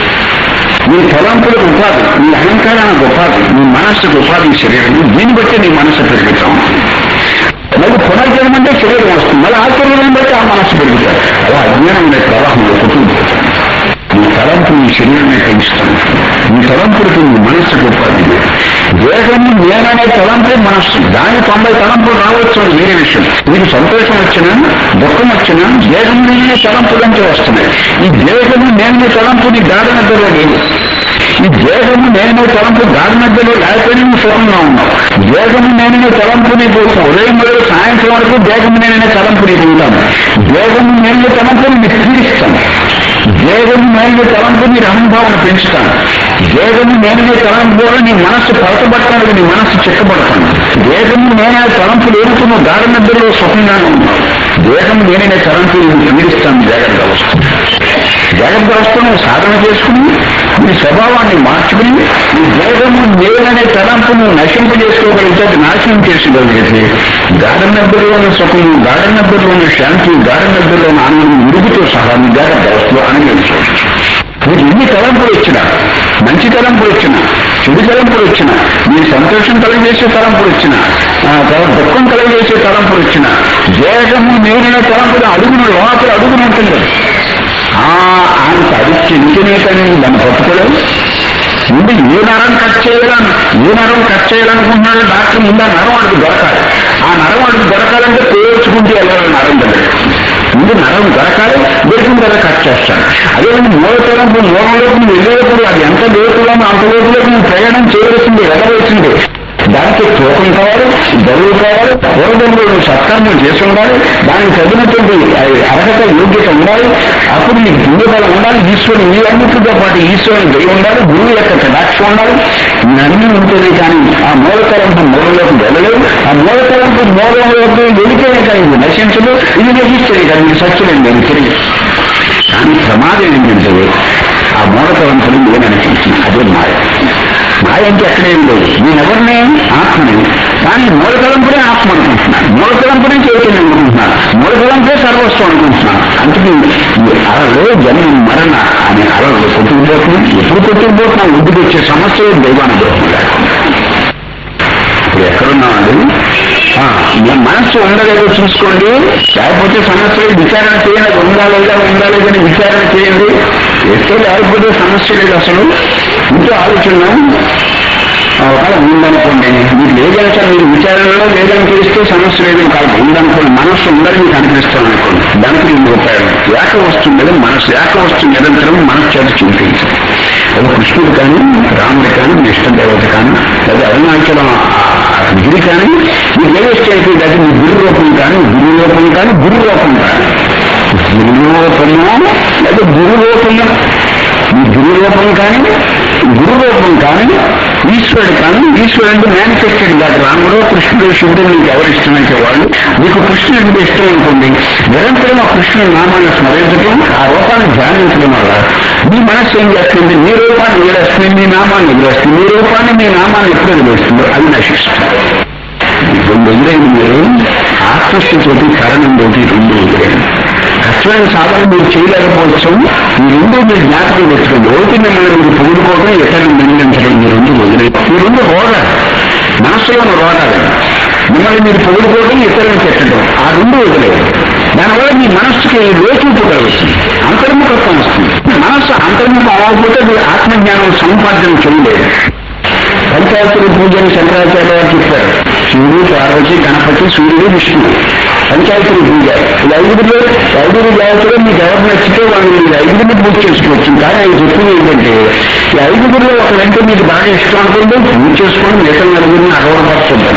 మీ తలంపులకు ఉపాధి మీ అహంకారానికి ఉపాధి మీ మనస్సుకు ఉపాధి ఈ శరీరం దీన్ని బట్టి నీ మనస్సు పెరుగుతాం మళ్ళీ పునర్జన్మ అంటే శరీరం వస్తుంది మళ్ళీ ఆ శరీరం బట్టి ఆ మనస్సు పెరుగుతారు అలా అజ్ఞానం అనే ప్రవాహంలో కుటుంబం మీ తలంపు మీ శరీరమే పెంచుతాను మీ తలంపులకు మీ మనస్సుకు ఉపాధి లేదు. దేహము నేననే తలంపే మనస్సు దాని తొంభై తలంపులు రావచ్చు అది వేరే విషయం మీకు సంతోషం వచ్చినా దుఃఖం వచ్చినా దేహం నేనే తలంపులంటే వస్తున్నాయి ఈ దేహము నేనే తలంపు నీ గాఢ నిద్రలో లేదు ఈ దేహము నేను తలంపు గాడి మధ్యలో లేకపోయినా నువ్వు సుఖంగా ఉన్నావు దేహము నేను తలంపు నీకు ఉదయం మొదలు సాయంత్రం వరకు దేహము నేనే తలంపు నీకు ఉంటాను దేహము నేను తలంపుని నీకు పీడిస్తాను దేహము నేను తలంపు నీ అహంభావన పెంచుతాను దేహము నేనే తలంపు కూడా నీ మనస్సు పలకబట్టడానికి నీ మనస్సు చిక్కబడతాను దేహము నేనే తలంపు లేనుకున్న గాఢ నిద్రలో సుఖంగానే ఉన్నావు దేహము నేనే తలంపు నీకు పీడిస్తాను జాగ్రత్త వస్తుంది జాగ్రత్త అవస్థను సాధన చేసుకుని మీ స్వభావాన్ని మార్చుకుని మీ దేహము నేననే తలంపును నశింపజేసుకోగలిగితే అది నాశనం చేసుకోగలిగితే గాఢ నిద్రలోని సుఖము గాఢ నిద్రలోని శాంతి గాఢ నిద్రలోని ఆనందం ఇరుగుతో సహా మీ జాగ్రత్త అవస్థలో అనుభవించవచ్చు మీకు ఎన్ని తలంపులు వచ్చినా మంచి తలంపులు వచ్చినా చెడు తలంపులు వచ్చినా మీ సంతోషం కలుగజేసే తలంపులు వచ్చినా ఆ, తర్వాత దుఃఖం కలుగజేసే తలంపులు వచ్చినా దేహము నేననే తలంపులు అడుగును లోపల అడుగును ఉంటుంది ఆ అంత అడిచి ఇంటినేతని దాన్ని పట్టుకోలేదు ముందు ఏ నరం కట్ చేయాలని ఏ నరం కట్ చేయాలనుకుంటున్నాడు డాక్టర్ ముందు ఆ నరం వాడికి దొరకాలి ఆ నరం వాడికి దొరకాలంటే పేర్చుకుంటూ వెళ్ళాలి నరం దగ్గర ముందు నరం దొరకాలి దొరికిన తర్వాత కట్ చేస్తాను అదే మూలతరంపు మూలంలోకి నువ్వు వెళ్ళేటప్పుడు అది ఎంత లోతులో అంత లోతులోకి నువ్వు ప్రయాణం చేయవలసింది వెళ్ళవలసింది దానికి తూకం కావాలి బరువు కావాలి పూర్వదంలో నువ్వు సత్కర్మం చేసి ఉండాలి దానికి తగినటువంటి అర్హత యోగ్యత ఉండాలి అప్పుడు నీకు పుణ్య బలం ఉండాలి ఈశ్వరుడు నీ అన్నిటితో పాటు ఈశ్వరుని దయ ఉండాలి గురువు యొక్క కటాక్షం ఉండాలి ఇవన్నీ ఉంటుంది కానీ ఆ మూలతరంపు మూలంలోకి వెళ్ళలేవు ఆ మూలతరంపు మూలంలోకి వెళితేనే కానీ ఇది నశించదు ఇది నశిస్తుంది కానీ ఇది సత్యమైంది ఇది తిరిగి కానీ ప్రమాదం ఏంటంటే ఆ మూలతరంపులు నేననిపించింది అదే మాయ మాయ అంటే ఎక్కడేం లేదు నేనెవరిని ఆత్మని కానీ మూలతలంపుడే ఆత్మ అనుకుంటున్నాను మూలతలంపుడే చైతన్యం అనుకుంటున్నాను మూలతలంపే సర్వస్వం అనుకుంటున్నాను అందుకే ఈ అలలో జన్మ మరణ అనే అలలో కొట్టుకుపోతుంది ఎప్పుడు కొట్టుకుపోతున్నా ఒడ్డుకు వచ్చే సమస్య దైవానుగ్రహం లేకుండా ఇప్పుడు ఎక్కడున్నామండి ఆ, మీ మనస్సు ఉండలేదో చూసుకోండి లేకపోతే సమస్యలు విచారణ చేయండి అది ఉందా లేదా ఉందా లేదని విచారణ చేయండి ఎక్కడ లేకపోతే సమస్య లేదు అసలు ఇంట్లో ఆలోచన ఒకవేళ ఉందనుకోండి మీకు లేదంటే మీరు విచారణలో లేదని తెలిస్తే సమస్య లేదు కాదు ఉందనుకోండి మనస్సు ఉందని మీకు అనిపిస్తాం అనుకోండి దానికి రెండు రూపాయలు ఏక వస్తుంది కదా మనస్సు ఏక వస్తుంది నిరంతరం మనస్సు చేత చింతించాలి అది కృష్ణుడు కానీ రాముడు కానీ మీ ఇష్ట దేవత కానీ లేదా అరుణాచలం గిరి కానీ మీకు ఏ ఇష్టం అయితే అది మీ గురు రూపం కానీ గురు రూపం కానీ గురు రూపం కానీ గురు రూపము లేదా గురు రూపము మీ గురు రూపం కానీ గురు రూపం కానీ ఈశ్వరుడు కానీ ఈశ్వరుడు మేనిఫెస్టెడ్ కాదు రాముడు కృష్ణుడు శివుడు మీకు ఎవరు ఇష్టమైతే వాళ్ళు మీకు కృష్ణుడు అంటే ఇష్టం ఉంటుంది నిరంతరం ఆ కృష్ణుడి నామాన్ని స్మరించడం ఆ రూపాన్ని ధ్యానించడం వల్ల మీ మనస్సు ఏం చేస్తుంది మీ రూపాన్ని వదిలేస్తుంది మీ నామాన్ని వదిలేస్తుంది మీ రూపాన్ని మీ నామాన్ని ఎప్పుడు వదిలేస్తుందో అది నశిస్తుంది రెండు వదిలేయండి మీరు ఆత్మస్థితితోటి కరణంతోటి రెండు వదిలేయండి కష్టమైన సాధన మీరు చేయలేకపోవచ్చు ఈ రెండు మీరు జ్ఞాపకం పెట్టుకోండి ఒకటి మిమ్మల్ని మీరు పొగుడుకోవడం ఇతరులు నిందించడం ఈ రెండు వదిలే ఈ రెండు రోగాలు మనస్సులోని రోగాలు మిమ్మల్ని మీరు పొగుడుకోవడం ఇతరులను పెట్టడం ఆ రెండు వదిలేదు దానివల్ల మీ మనస్సుకి లోచూపు కలుగుతుంది అంతర్ముఖత్వం వస్తుంది మనస్సు అంతర్ముఖం అవ్వకపోతే మీరు ఆత్మజ్ఞానం సముపార్జన చేయలేదు పంచాయతీ పూజని శంకరాచార్య గారు చెప్పారు శివుడు పార్వతి గణపతి సూర్యుడు విష్ణువు పంచాయతీ పూజ ఈ ఐదుగురు ఐదుగురు దేవతలు మీకు ఎవరు నచ్చితే వాళ్ళు మీరు ఐదుగురిని పూజ చేసుకోవచ్చు కానీ ఆయన చెప్పింది ఏంటంటే ఈ ఐదుగురిలో ఒక వెంట మీకు బాగా ఇష్టం అనుకుంటే పూజ చేసుకొని మిగతా నలుగురిని అగౌరవపరుస్తుంది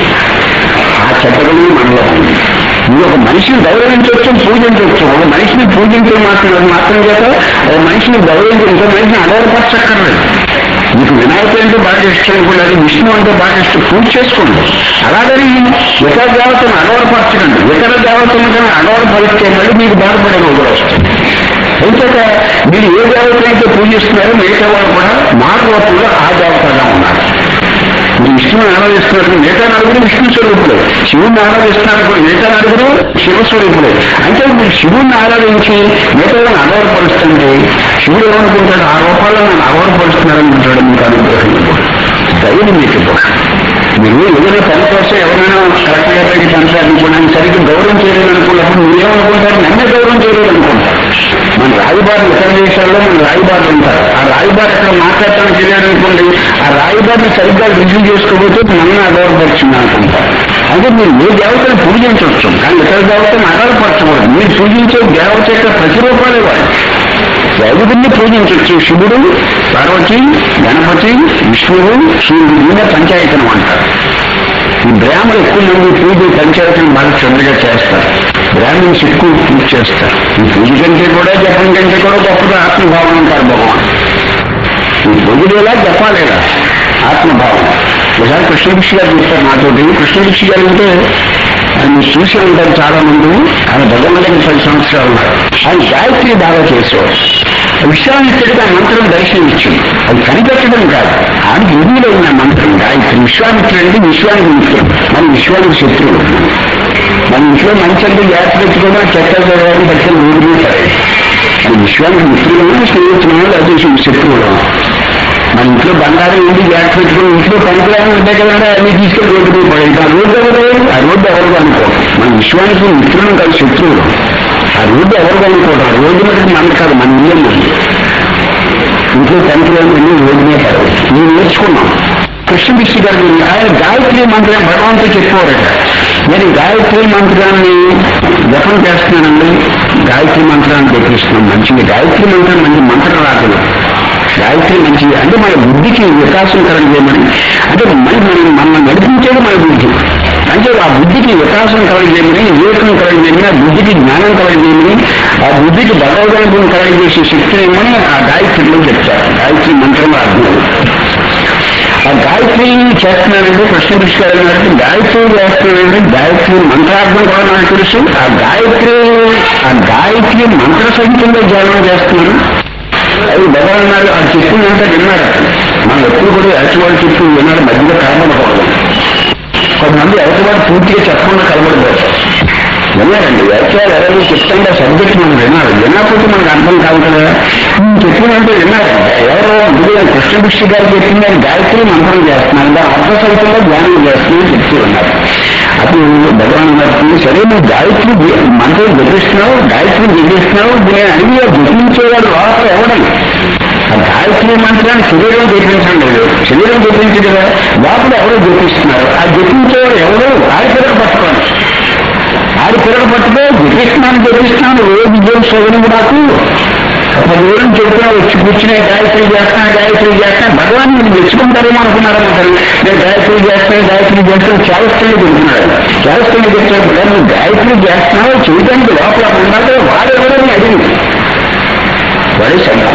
ఆ చెత్తగలి మనలో ఉంది నువ్వు ఒక మనిషిని గౌరవించవచ్చు పూజించవచ్చు ఒక మనిషిని పూజించడం మాత్రం మాత్రం చేత ఒక మనిషిని గౌరవించి ఇంకో మనిషిని అగౌరవపరచక్కర్లేదు మీకు వినాయకుడు అంటే బాగా ఇష్టం అనుకోలేదు విష్ణు అంటే బాగా ఇష్టం పూజ చేసుకోండి అలాగని ఇతర దేవతను అగౌరవపరచకండి ఇతర దేవతలను కానీ అగౌరవపరిస్తే మళ్ళీ మీకు బాధపడే రోజులు వస్తాయి ఎందుకంటే మీరు ఏ దేవతనైతే పూజిస్తున్నారో మిగతా వాళ్ళు కూడా మారు రూపంలో ఆ దేవతగా ఉన్నారు మీరు విష్ణువుని ఆరాధిస్తున్నారు మిగతా నలుగురు విష్ణు స్వరూపులే శివుణ్ణి ఆరాధిస్తున్నారు కూడా మిగతా నలుగురు శివస్వరూపులే అంటే మీరు శివుణ్ణి ఆరాధించి మిగతా వాళ్ళని అగౌరవపరుస్తుంటే శివుడు ఏమనుకుంటాడు ఆ రూపాల్లో నన్ను అగౌరవపరుస్తున్నారనుకుంటాడు మీకు అనుగ్రహం దయని మీకు ఇవ్వదు. మీరు ఏదైనా పని కోసం ఎవరైనా కరెక్ట్ గా పెట్టి పనిచేయాలనుకున్నాను సరిగ్గా గౌరవం చేయలేదు అనుకున్నప్పుడు మీరేమనుకుంటారు నన్నే గౌరవం చేయలేదు అనుకుంటారు మన రాయబారులు ఇతర దేశాల్లో మన రాయబారులు ఉంటారు ఆ రాయబారు ఎక్కడ మాట్లాడటానికి తెలియాలనుకోండి ఆ రాయబారిని సరిగ్గా రిసీవ్ చేసుకోకపోతే నన్ను అగౌరవపరిచింది అనుకుంటారు అంటే మీరు ఏ దేవతను పూజించవచ్చు కానీ ఇతర దేవతను అగౌరవపరచకూడదు మీరు పూజించే దేవత యొక్క ప్రతిరూపాలే వాళ్ళు ఐదుగురిని పూజించవచ్చు శివుడు పార్వతి గణపతి విష్ణువు సూర్యుడు దీన్నే పంచాయతనం అంటారు ఈ బ్రాహ్మణులు ఎక్కువ మంది పూజ పంచాయతీని బాగా శ్రద్ధగా చేస్తారు బ్రాహ్మణ్స్ ఎక్కువ పూజ చేస్తారు ఈ పూజ కంటే కూడా జపం కంటే కూడా గొప్పగా ఆత్మభావం అంటారు భగవాన్ ఈ పూజలేలా జపాలేలా ఆత్మభావం ఒకసారి కృష్ణభిక్షి గారు చెప్తారు నాతోటి కృష్ణభిక్షి గారు అంటే ఆయన చూసి ఉంటారు చాలా మంది ఆయన భగవంతుడికి పది సంవత్సరాలు ఉన్నారు ఆయన గాయత్రి బాగా చేసేవాడు విశ్వామిత్రుడికి ఆ మంత్రం దర్శనం ఇచ్చింది అది కనిపెట్టడం కాదు ఆయనకి హిందీలో ఉన్న మంత్రం గాయత్రి విశ్వామిత్రుడు అంటే విశ్వానికి మిత్రుడు మన విశ్వానికి శత్రువు మన ఇంట్లో మంచి అంటే జాగ్రత్త పెట్టుకోవడం చెత్త చదవడం పట్టిన ఊరిని సరే మన విశ్వానికి మిత్రుడు స్నేహితులు అది శత్రువులు మన ఇంట్లో బంగారం ఏంటి జాగ్రత్త పెట్టుకుని ఇంట్లో పనికిరాని ఉంటాయి కదండి అన్ని తీసుకెళ్ళి రోడ్డు మీద పడేది ఆ రోడ్డు ఎవరు ఆ రోడ్డు ఎవరు అనుకోవడం మన విశ్వానికి మిత్రులు కాదు శత్రువులు ఆ రోడ్డు ఎవరు అనుకోవడం ఆ రోడ్డు మీద మనది కాదు మన ఇల్లు మంది ఇంట్లో పనికిరాని అన్ని రోడ్డు మీద పడవు మేము నేర్చుకున్నాం కృష్ణ బిస్టి గారు ఆయన గాయత్రి మంత్రం భగవంతుడు చెప్పేవారట నేను ఈ గాయత్రి మంత్రాన్ని జపం చేస్తున్నానండి గాయత్రి మంత్రాన్ని చెప్పిస్తున్నాను మంచిది గాయత్రి మంత్రం మంచి మంత్రం రాదు గాయత్రి మంచిది అంటే మన బుద్ధికి వికాసం కలగజేయమని అంటే మన మనం మనం నడిపించేది మన బుద్ధి అంటే ఆ బుద్ధికి వికాసం కలగజేయమని వివేకం కలగజేయమని ఆ బుద్ధికి జ్ఞానం కలగజేయమని ఆ బుద్ధికి భగవద్గీతం కలగజేసే శక్తిని ఏమని ఆ గాయత్రిలో చెప్తారు గాయత్రి మంత్రం అర్థం ఆ గాయత్రి చేస్తున్నానండి కృష్ణ పుష్కర్ గారికి గాయత్రి చేస్తున్నానండి గాయత్రి మంత్రార్థం కూడా నాకు తెలుసు ఆ గాయత్రి ఆ గాయత్రి మంత్ర సహితంగా ధ్యానం చేస్తున్నాను అది భగవాన్ అన్నారు ఆ చెప్పిందంతా విన్నారు మనం ఎప్పుడు కూడా ఎలక్ట్రివాడు చెప్పి విన్నారు మధ్యలో కలబడకూడదు కొంతమంది ఎలక్ట్రివాడు పూర్తిగా చెప్పకుండా కలబడతారు విన్నారండి వ్యాఖ్యాలు ఎవరు చెప్తుంటే సబ్జెక్ట్ మనం వినాలి వినకపోతే మనకు అర్థం కాదు కదా ఉమ్, చెప్పినంటే విన్నారు ఎవరో ముందుగా కృష్ణ బిష్టి గారు చెప్పింది ఆయన గాయత్రి మంత్రం చేస్తున్నాను దాని అర్థ సహితంగా ధ్యానం చేస్తున్నాను చెప్తూ ఉన్నారు అప్పుడు భగవాన్ అన్నారు సరే నువ్వు గాయత్రి జీ- మంత్రం జపిస్తున్నావు గాయత్రి జపిస్తున్నావు నేను అడిగి జపించేవాడు లోపల ఎవడం ఆ గాయత్రి మంత్రాన్ని శరీరం జపించడం లేదు శరీరం జపించదు కదా లోపల ఎవరో జపిస్తున్నారు ఆ జపించేవాడు ఎవరో ఆడిపిల్లలు పట్టుకోండి ఆడి పిల్లలు పట్టుకో జపిస్తున్నాను జపిస్తున్నాను ఏ విజయం సోదరు నాకు పదివేలు చెప్పినా వచ్చి కూర్చునే గాయత్రి చేస్తున్నా గాయత్రి చేస్తున్నా భగవాన్ మీరు మెచ్చుకుంటారేమో అనుకున్నారు అసలు నేను గాయత్రి చేస్తాను గాయత్రి చేస్తాను చేస్తూనే చెబుతున్నాడు చేస్తూనే చెప్తాడు "కదా, నువ్వు గాయత్రి చేస్తున్నావు చేయడానికి లోపల ఉండాలి వాడెవరని అడిగింది వాడే సంఘం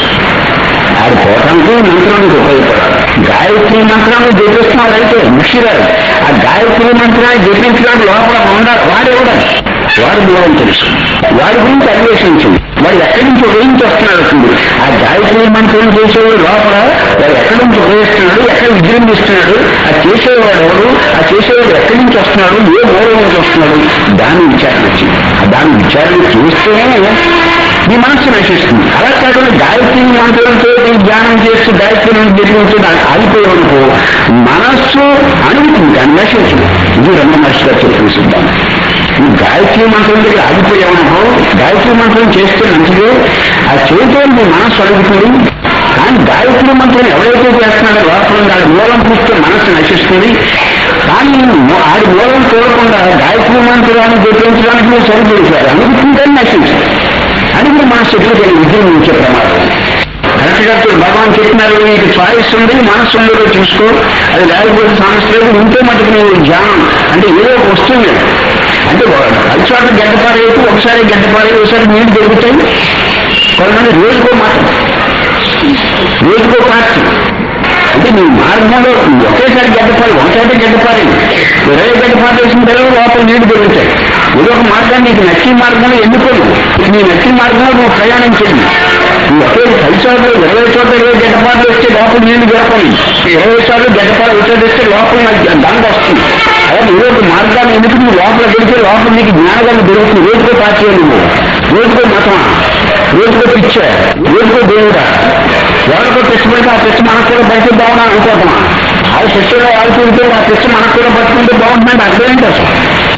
ఆడు పోవటానికి మంత్రానికి ఉపయోగపడాలి గాయత్రి మంత్రాన్ని జపిస్తున్నాడైతే ముషిరాడు ఆ గాయత్రి మంత్రాన్ని జపించడానికి లోపల ఉండాలి వాడెవడం వాడు దూరం తెలుసు వాడి గురించి అన్వేషించింది వాడు ఎక్కడి నుంచి ఉదయించి వస్తున్నాడు చూడు ఆ గాయత్రి మంత్రం చేసేవాడు లోపల వాడు ఎక్కడి నుంచి ఉదయిస్తున్నాడు ఎక్కడ విజృంభిస్తున్నాడు ఆ చేసేవాడు ఎవడు ఆ చేసేవాడు ఎక్కడి నుంచి వస్తున్నాడు ఏ మూలం నుంచి వస్తున్నాడు దాని విచారణ వచ్చింది ఆ దాని విచారణ చేస్తేనే నీ మనస్సు నశిస్తుంది అలా కాకుండా గాయత్రి మంత్రంతో ధ్యానం చేస్తూ గాయత్రి మంత్రం దానికి ఆగిపోయేవనుకో మనస్సు అణుగుతుంది కానీ నశించదు ఇది రమణ మహర్షి గారు చెప్పిన సిద్ధాంతం ఈ గాయత్రి మంత్రం దగ్గర ఆగిపోయావనుకో గాయత్రి మంత్రం చేస్తే మంచిదే ఆ చేతితో నీ మనస్సు అడుగుతుంది కానీ గాయత్రి మంత్రం ఎవరైతే చేస్తున్నాడో లోపల దాని మూలం చూస్తే మనస్సు నశిస్తుంది కానీ ఆడి మూలం చూడకుండా గాయత్రి మంత్రాన్ని జపించడానికి నువ్వు సరిపోయారు అనుకుంటే నశించదు అని మీరు మన శక్తికి విజృంభించే ప్రమాదం కరెక్ట్ గా భగవాన్ చెప్పినారు నీకు చాయిస్ ఉంది మనస్సు ఉందో చూసుకో అది లేకపోతే సమస్య లేదు ఉంటే మటుకు నువ్వు ధ్యానం అంటే ఏదో ఒక వస్తుంది అంటే కలిసాట గడ్డపారేపు ఒకసారి గడ్డపారే ఒకసారి నీళ్ళు దొరుకుతాయి కొంతమంది రోజుకో మాట రోజుకో పార్టీ అంటే నీ మార్గంలో ఒకేసారి గడ్డపాలి ఒకసారి గడ్డపాలి ఇరవై గడ్డపాలు వేసిన తర్వాత లోపల నీళ్లు దొరుకుతాయి ఏదో ఒక మార్గాన్ని నీకు నచ్చిన మార్గంలో ఎన్నుకోను నీ నచ్చిన మార్గంలో నువ్వు ప్రయాణం చేయండి నువ్వు ఒకే పది చోట్ల ఇరవై చోట్ల ఇరవై గడ్డపాట్లు వస్తే లోపల నీళ్లు దొరకని ఇరవై సార్లు గడ్డపాలు వచ్చేది వస్తే లోపల నాకు దానికి వస్తుంది అలాగే ఏదో ఒక మార్గాన్ని ఎందుకు నువ్వు లోపల గడితే లోపల నీకు జ్ఞానగాలు దొరుకుతుంది రోజుకో పార్టీ నువ్వు రోజుకో మతమా రోజుకో పిచ్చ రోజుకో దేవుడా ఎవరికో పిచ్చ పెడితే ఆ పిచ్చ మనకు కూడా బయట బాగున్నా అనుకోవటమా ఆ పిచ్చలో ఆడుతుంటే ఆ పిచ్చ మనకు కూడా పట్టుకుంటే బాగుంటుందంటే అర్థం ఏంటి అసలు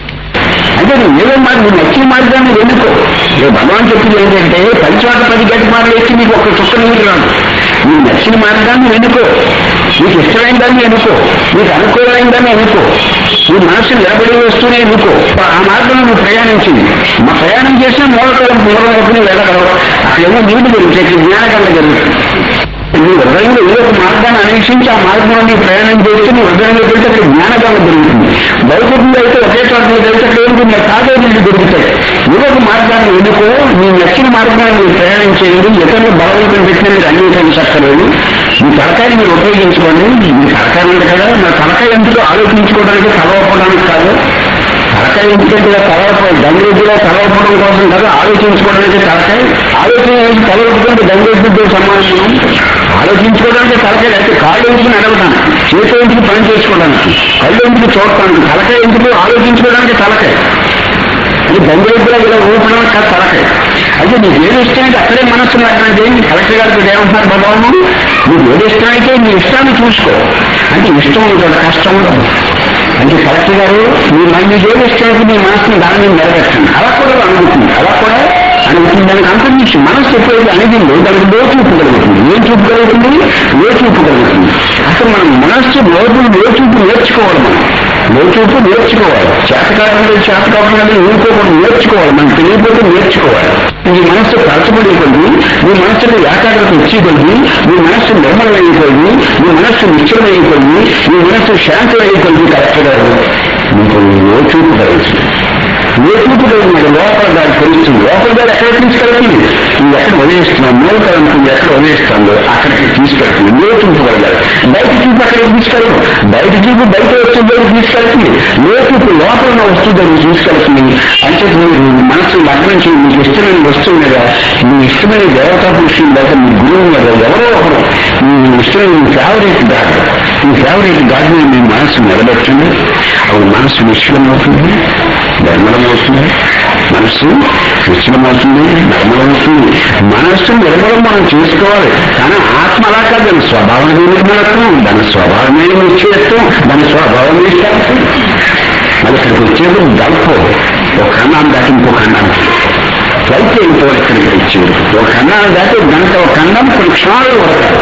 అంటే నువ్వు ఏదో మాట నువ్వు నచ్చిన మార్గాన్ని ఎన్నుకో ఇక భగవాన్ చెప్పింది ఏంటంటే పది చోట్ల పది గట్టి మాటలు వేసి నీకు ఒక చుక్క నీళ్ళు రాదు నీకు నచ్చిన మార్గాన్ని ఎన్నుకో నీకు ఇష్టమైన దాన్ని ఎన్నుకో నీకు అనుకూలమైన దాన్ని ఎన్నుకో నీ మనసు నిలబడి వస్తూనే ఎన్నుకో ఆ మార్గంలో నువ్వు ప్రయాణించింది మా ప్రయాణం చేసిన మూలకాలం మూలం వైపు నువ్వు వెళ్ళగలవు అక్కడేమో నీళ్లు జరుగుతాయి జ్ఞానకాండ జరుగుతుంది నీ హృదయంలో ఏదో ఒక మార్గాన్ని అన్వేషించి ఆ మార్గంలో నీ ప్రయాణం చేస్తే నీ హృదయంలో వెళ్తే అక్కడ జ్ఞానకాండ దొరుకుతుంది భౌతికంగా అయితే ఒకే చోట మీద వెళ్తే అక్కడ ఏంటి నీ తాగే నీళ్ళు దొరుకుతాయి ఏదో ఒక మార్గాన్ని ఎన్నుకో నీ నచ్చిన మార్గాన్ని మీరు ప్రయాణం చేయండి ఇతరులు బలవంతం పెట్టిన మీరు అంగీకరించక్కర్లేదు మీ తలకాయని మీరు ఉపయోగించుకోండి మీ తలకాయ ఉంది కదా నా తలకాయ ఎందుకు ఆలోచించుకోవడానికి తలవపడానికి కాదు తలకాయ ఎందుకంటే తలవప గంగరెడ్డిలో తలవపడం కోసం కదా ఆలోచించుకోవడానికి తలకాయ ఆలోచన చేసి తలవపుకుంటే గంగరెడ్డితో సమానం ఆలోచించుకోవడానికి తలకాయ అయితే కాళ్ళు ఎందుకు నడవడానికి చేతి ఎందుకు పని చేసుకోవడానికి కళ్ళు ఎందుకు చూడటానికి తలకాయ ఎందుకు ఆలోచించుకోవడానికి తలకాయ అది గంగరెడ్డిలో ఇలా ఊపడం కాదు తలకాయ అయితే నీకు ఏది ఇష్టమైతే అక్కడే మనస్సు అంటే కలెక్టర్ గారికి ఏమంటున్నారు భగవాను నీకు ఏది ఇష్టమైతే నీ ఇష్టాన్ని చూసుకో అంటే ఇష్టం ఉంటుంది కష్టం ఉండదు అంటే కలెక్టర్ గారు మీ మీకు ఏది ఇష్టమైతే మీ మనసుని దాని మీద నెరవేర్చండి అలా కూడా అనుకుంటుంది అలా కూడా అనుకుంటుంది దానికి అంతరించి మనస్సు ఎప్పుడైతే అణిగిందో దానికి లో చూపు కలుగుతుంది ఏం చూపు కలుగుతుంది లో చూపు కలుగుతుంది అసలు మనం మనస్సు లోపులు లోచూపు నేర్చుకోవాలి మనం లోచూపు నేర్చుకోవాలి చేతకాలంలో చేతకాలంలో ఊరుకోకుండా నేర్చుకోవాలి మనం తెలియకపోతే నేర్చుకోవాలి నీ మనస్సు పరచబడి కొద్ది నీ మనస్సుకు ఏకాగ్రత వచ్చి కొద్ది నీ మనస్సు నిర్మలమైపోయి నీ మనస్సు నిశ్చలమైపోయి నీ మనస్సు శాంతమైపోయి కరెక్ట్గా నీకు లోచూపు కలుగుతుంది లోచూపు కలిగినాడు లోపల దాన్ని తెలుస్తుంది లోపల దాన్ని ఎక్కడ తీసుకెళ్తుంది నువ్వు ఎక్కడ వదిలేస్తున్నావు మూలకరం నువ్వు ఎక్కడ వదిలేస్తుందో అక్కడికి తీసుకెళ్తుంది లోచూపు కలగాలి బయట చూపు అక్కడికి తీసుకెళ్ళదు బయట చూపు బయట వచ్చే దగ్గర తీసుకెళ్తుంది లోచూపు లోపల ఉన్న వస్తువు దగ్గర తీసుకెళ్తుంది అంటే మీరు మనసు లగ్నం చేయి మీకు ఇష్టమైన వస్తువు మీద మీ ఇష్టమైన దేవతా పురుషుని లేదా మీ గురువు మీద ఎవరో ఒకరు మీ ఇష్టమైన మీ ఫేవరెట్ గాడ్ మీ ఫేవరెట్ గాడ్ మీద మీ మనసు నిలబెట్టండి అప్పుడు మనసు నిశ్చలమవుతుంది నిర్మలమవుతుంది మనస్సు నిశ్చలమవుతుంది నిర్మలమవుతుంది మనస్సు నిర్మలం మనం చేసుకోవాలి కానీ ఆత్మ అలా కాదు దాని స్వభావమే నిర్మలత్వం దాని స్వభావమే నిశ్చయత్వం దాని స్వభావమే శాంతం మరి ఇక్కడికి వచ్చేది గల్పో ఒక ఖండాన్ని దాటి ఇంకో ఖండానికి ఫ్లైట్ వెళ్ళిపోవాలి ఇక్కడికి వచ్చేది ఒక ఖండాన్ని దాటి ఒక గంట ఒక ఖండం కొన్ని క్షణాలు పడతారు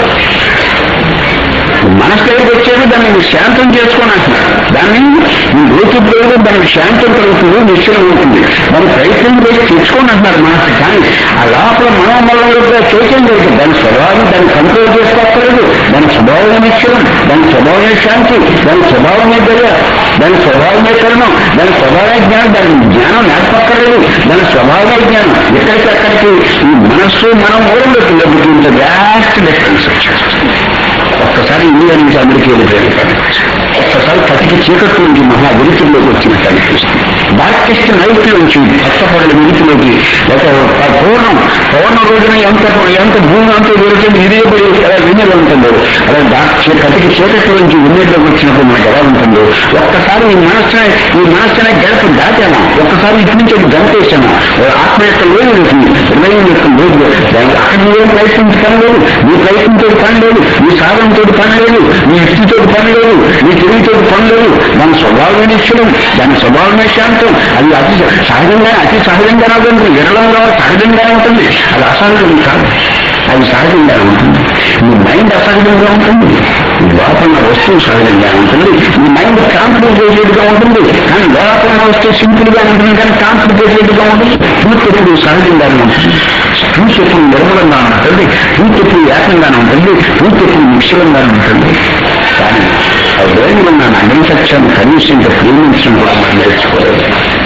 మనసు దగ్గరికి వచ్చేది దాన్ని నువ్వు శాంతం చేసుకొని అంటున్నారు దాన్ని నీ లోతుపోయేది దానికి శాంతం కలుగుతుంది నిశ్చయం ఉంటుంది దాని ప్రయత్నం చేసి తెచ్చుకొని అంటున్నారు మనసు కానీ ఆ లోపల మనోమలంలో చైతన్యం జరుగుతుంది దాని స్వభావం దాన్ని కంట్రోల్ చేసుకోక్కర్లేదు దాని స్వభావమే నిశ్చయం దాని స్వభావమే శాంతి దాని స్వభావమే దయ దాని స్వభావమే కరుణం దాని స్వభావమే జ్ఞానం దాని జ్ఞానం నేర్పక్కర్లేదు దాని స్వభావమే జ్ఞానం ఎక్కడికి అక్కడికి ఈ మనస్సు మనం మూలంలో పిల్లలకి ఇంత వ్యాస్ట్ డిఫరెన్స్ వచ్చేస్తుంది ఒక్కసారి ఇండియా నుంచి అమెరికా వెళ్ళిపోయాను ఒక్కసారి కటికి చీకటి నుంచి మహా వెలుతుల్లోకి వచ్చినట్టు అనిపిస్తుంది డార్కెస్ట్ నైట్ నుంచి కష్టపడిన వెలుతులోకి లేక పూర్ణం పౌర్ణ రోజున ఎంత ఎంత భూమి అంతా వెళుతుంది ఇదే పడి ఎలా వెన్నెల ఉంటుందో అలా డార్క్ చీ- కటికి చీకటి నుంచి వెన్నెల్లోకి వచ్చినప్పుడు మనకు ఎలా ఉంటుందో ఒక్కసారి ఈ మనస్సునే ఈ మనస్సునే గడప దాటామా ఒక్కసారి ఇటు నుంచి అది గంటేసామా ఆత్మ యొక్క లోయలకి హృదయం యొక్క లోతులు దానికి అక్కడ నువ్వేం ప్రయత్నించి పని లేదు నీ ప్రయత్నంతో పని లేదు నీ సాధనతో పని లేదు నీ యుక్తితో పని లేదు నీ తెలివితో పని లేదు దాని స్వభావమే నిశ్చలం దాని స్వభావమే శాంతం అది అతి సహజంగా అతి సహజంగా ఉంటుంది విరళంగా సహజంగానే ఉంటుంది అది అసహజం కాదు అది సహజంగా ఉంటుంది మీ మైండ్ అసహజంగా ఉంటుంది ఈ లోపల ఉన్న వస్తువు సహజంగా ఉంటుంది మీ మైండ్ కాంప్లికేటెడ్ గా ఉంటుంది కానీ లోపల ఉన్న వస్తువు సింపుల్ గా ఉంటుంది కానీ కాంప్లికేటెడ్ గా ఉంటుంది ట్రూత్ ఎప్పుడు సహజంగానే ఉంటుంది ట్రూత్ ఎప్పుడు నిర్మలంగా ఉంటుంది ట్రూత్ ఎప్పుడు ఏకంగానే ఉంటుంది ట్రూత్ ఎప్పుడు నిక్షలంగానే ఉంటుంది కానీ ఆ వేడిలో ఉన్న అహింసత్యాన్ని కనీసం ఇంకా ప్రేమించడం కూడా మనం నేర్చుకోలేదు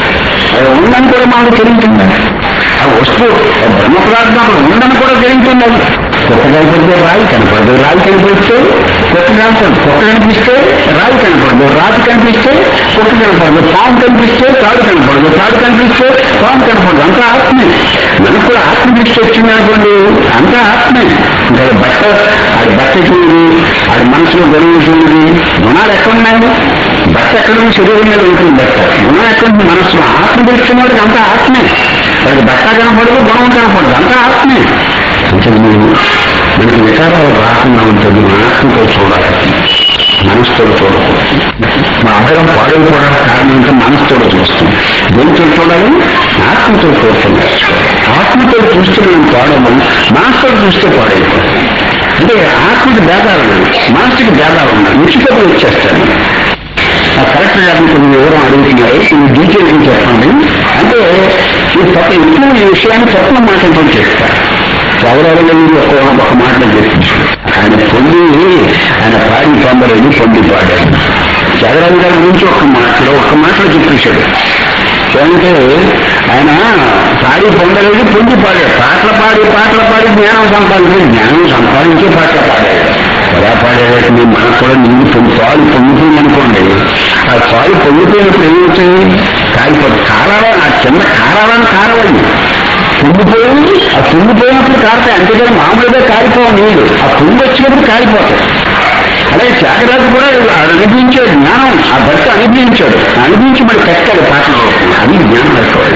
అది ఉందని కూడా మాకు తెలియకుండా ఆ వస్తువు ఆ బ్రహ్మ పదార్థం అక్కడ ఉందని కూడా తెలియకుండా కొత్త కనిపిస్తే రాయి కనపడదు రాయి కనిపిస్తే కొత్త కనపడదు కొత్త కనిపిస్తే రాయి కనపడదు రాతి కనిపిస్తే కొత్త కనపడదు పాము కనిపిస్తే తాడు కనపడదు తాడు కనిపిస్తే పాము కనపడదు అంతా ఆత్మే మనకు కూడా ఆత్మ దృష్టి వచ్చింది అనుకోండి అంతా ఆత్మే ఇంకా బట్ట ఆడి బట్ట చూడు ఆడి మనసులో గొడవ చూడు గుణాలు ఎక్కడ ఉన్నాయి బట్ట ఎక్కడ ఉంది శరీరం మీద ఉంటుంది బట్ట గుణం ఎక్కడ ఉంది మనసులో ఆత్మ దృష్టి వాడికి అంతా ఆత్మే వాడికి బట్ట కనపడదు గుణం కనపడదు అంతా ఆత్మే అంటే మీరు మనకి వికారాలు రాకుండా ఉంటుంది మన ఆత్మతో చూడాలి మనసుతో చూడకూడదు మా ఆహారం పాడైపోవడానికి కారణం అంటే మనసుతో చూస్తుంది దేనితో చూడాలి ఆత్మతో చూస్తుంది ఆత్మతో చూస్తే మనం పాడము మనసుతో చూస్తే పాడైపోతుంది అంటే ఆత్మకి భేదాలు ఉన్నాయి మనసుకి భేదాలు ఉన్నాయి నిశ్చితలు వచ్చేస్తాను ఆ కలెక్టర్ గారిని కొన్ని వివరం అడుగుతున్నారు కొన్ని డీటెయిల్స్ చెప్పండి అంటే ఈ తప్ప ఎక్కువ ఈ విషయాన్ని తక్కువ మాటలతో చేస్తారు ఎవరెవరో మీరు ఒక ఒక మాటలో చెప్పించారు ఆయన పొంది ఆయన పాడి పొందలేదు పొంది పాడాడు జగరాజు గారి గురించి ఒక మాటలో ఒక మాటలో చెప్పేశాడు ఏమంటే ఆయన పాడి పొందలేదు పొంది పాడాడు పాటలు పాడి పాటలు పాడి జ్ఞానం సంపాదించి జ్ఞానం సంపాదించే పాటలు పాడాడు ఎలా పాడేటట్టు మీ మనకు కూడా నీళ్ళు పొంగి పాలు పొంగిపోయింది అనుకోండి ఆ పాలు పొంగిపోయినప్పుడు ఏమవుతుంది కాలిపోతుంది కారాలా ఆ చిన్న కారాలని కారవాలి పొంగిపోయి ఆ పొంగిపోయినప్పుడు కారుతాయి అంతేకాని మామూలుగా కాలిపోవు నీళ్ళు ఆ పొంగి వచ్చినప్పుడు కాలిపోతాయి అలాగే త్యాగరాజు కూడా అది అనుభవించే జ్ఞానం ఆ భర్త అనుభవించాడు అనుభవించి మరి కట్టాడు పాటలు అది జ్ఞానం కట్టుకోవాలి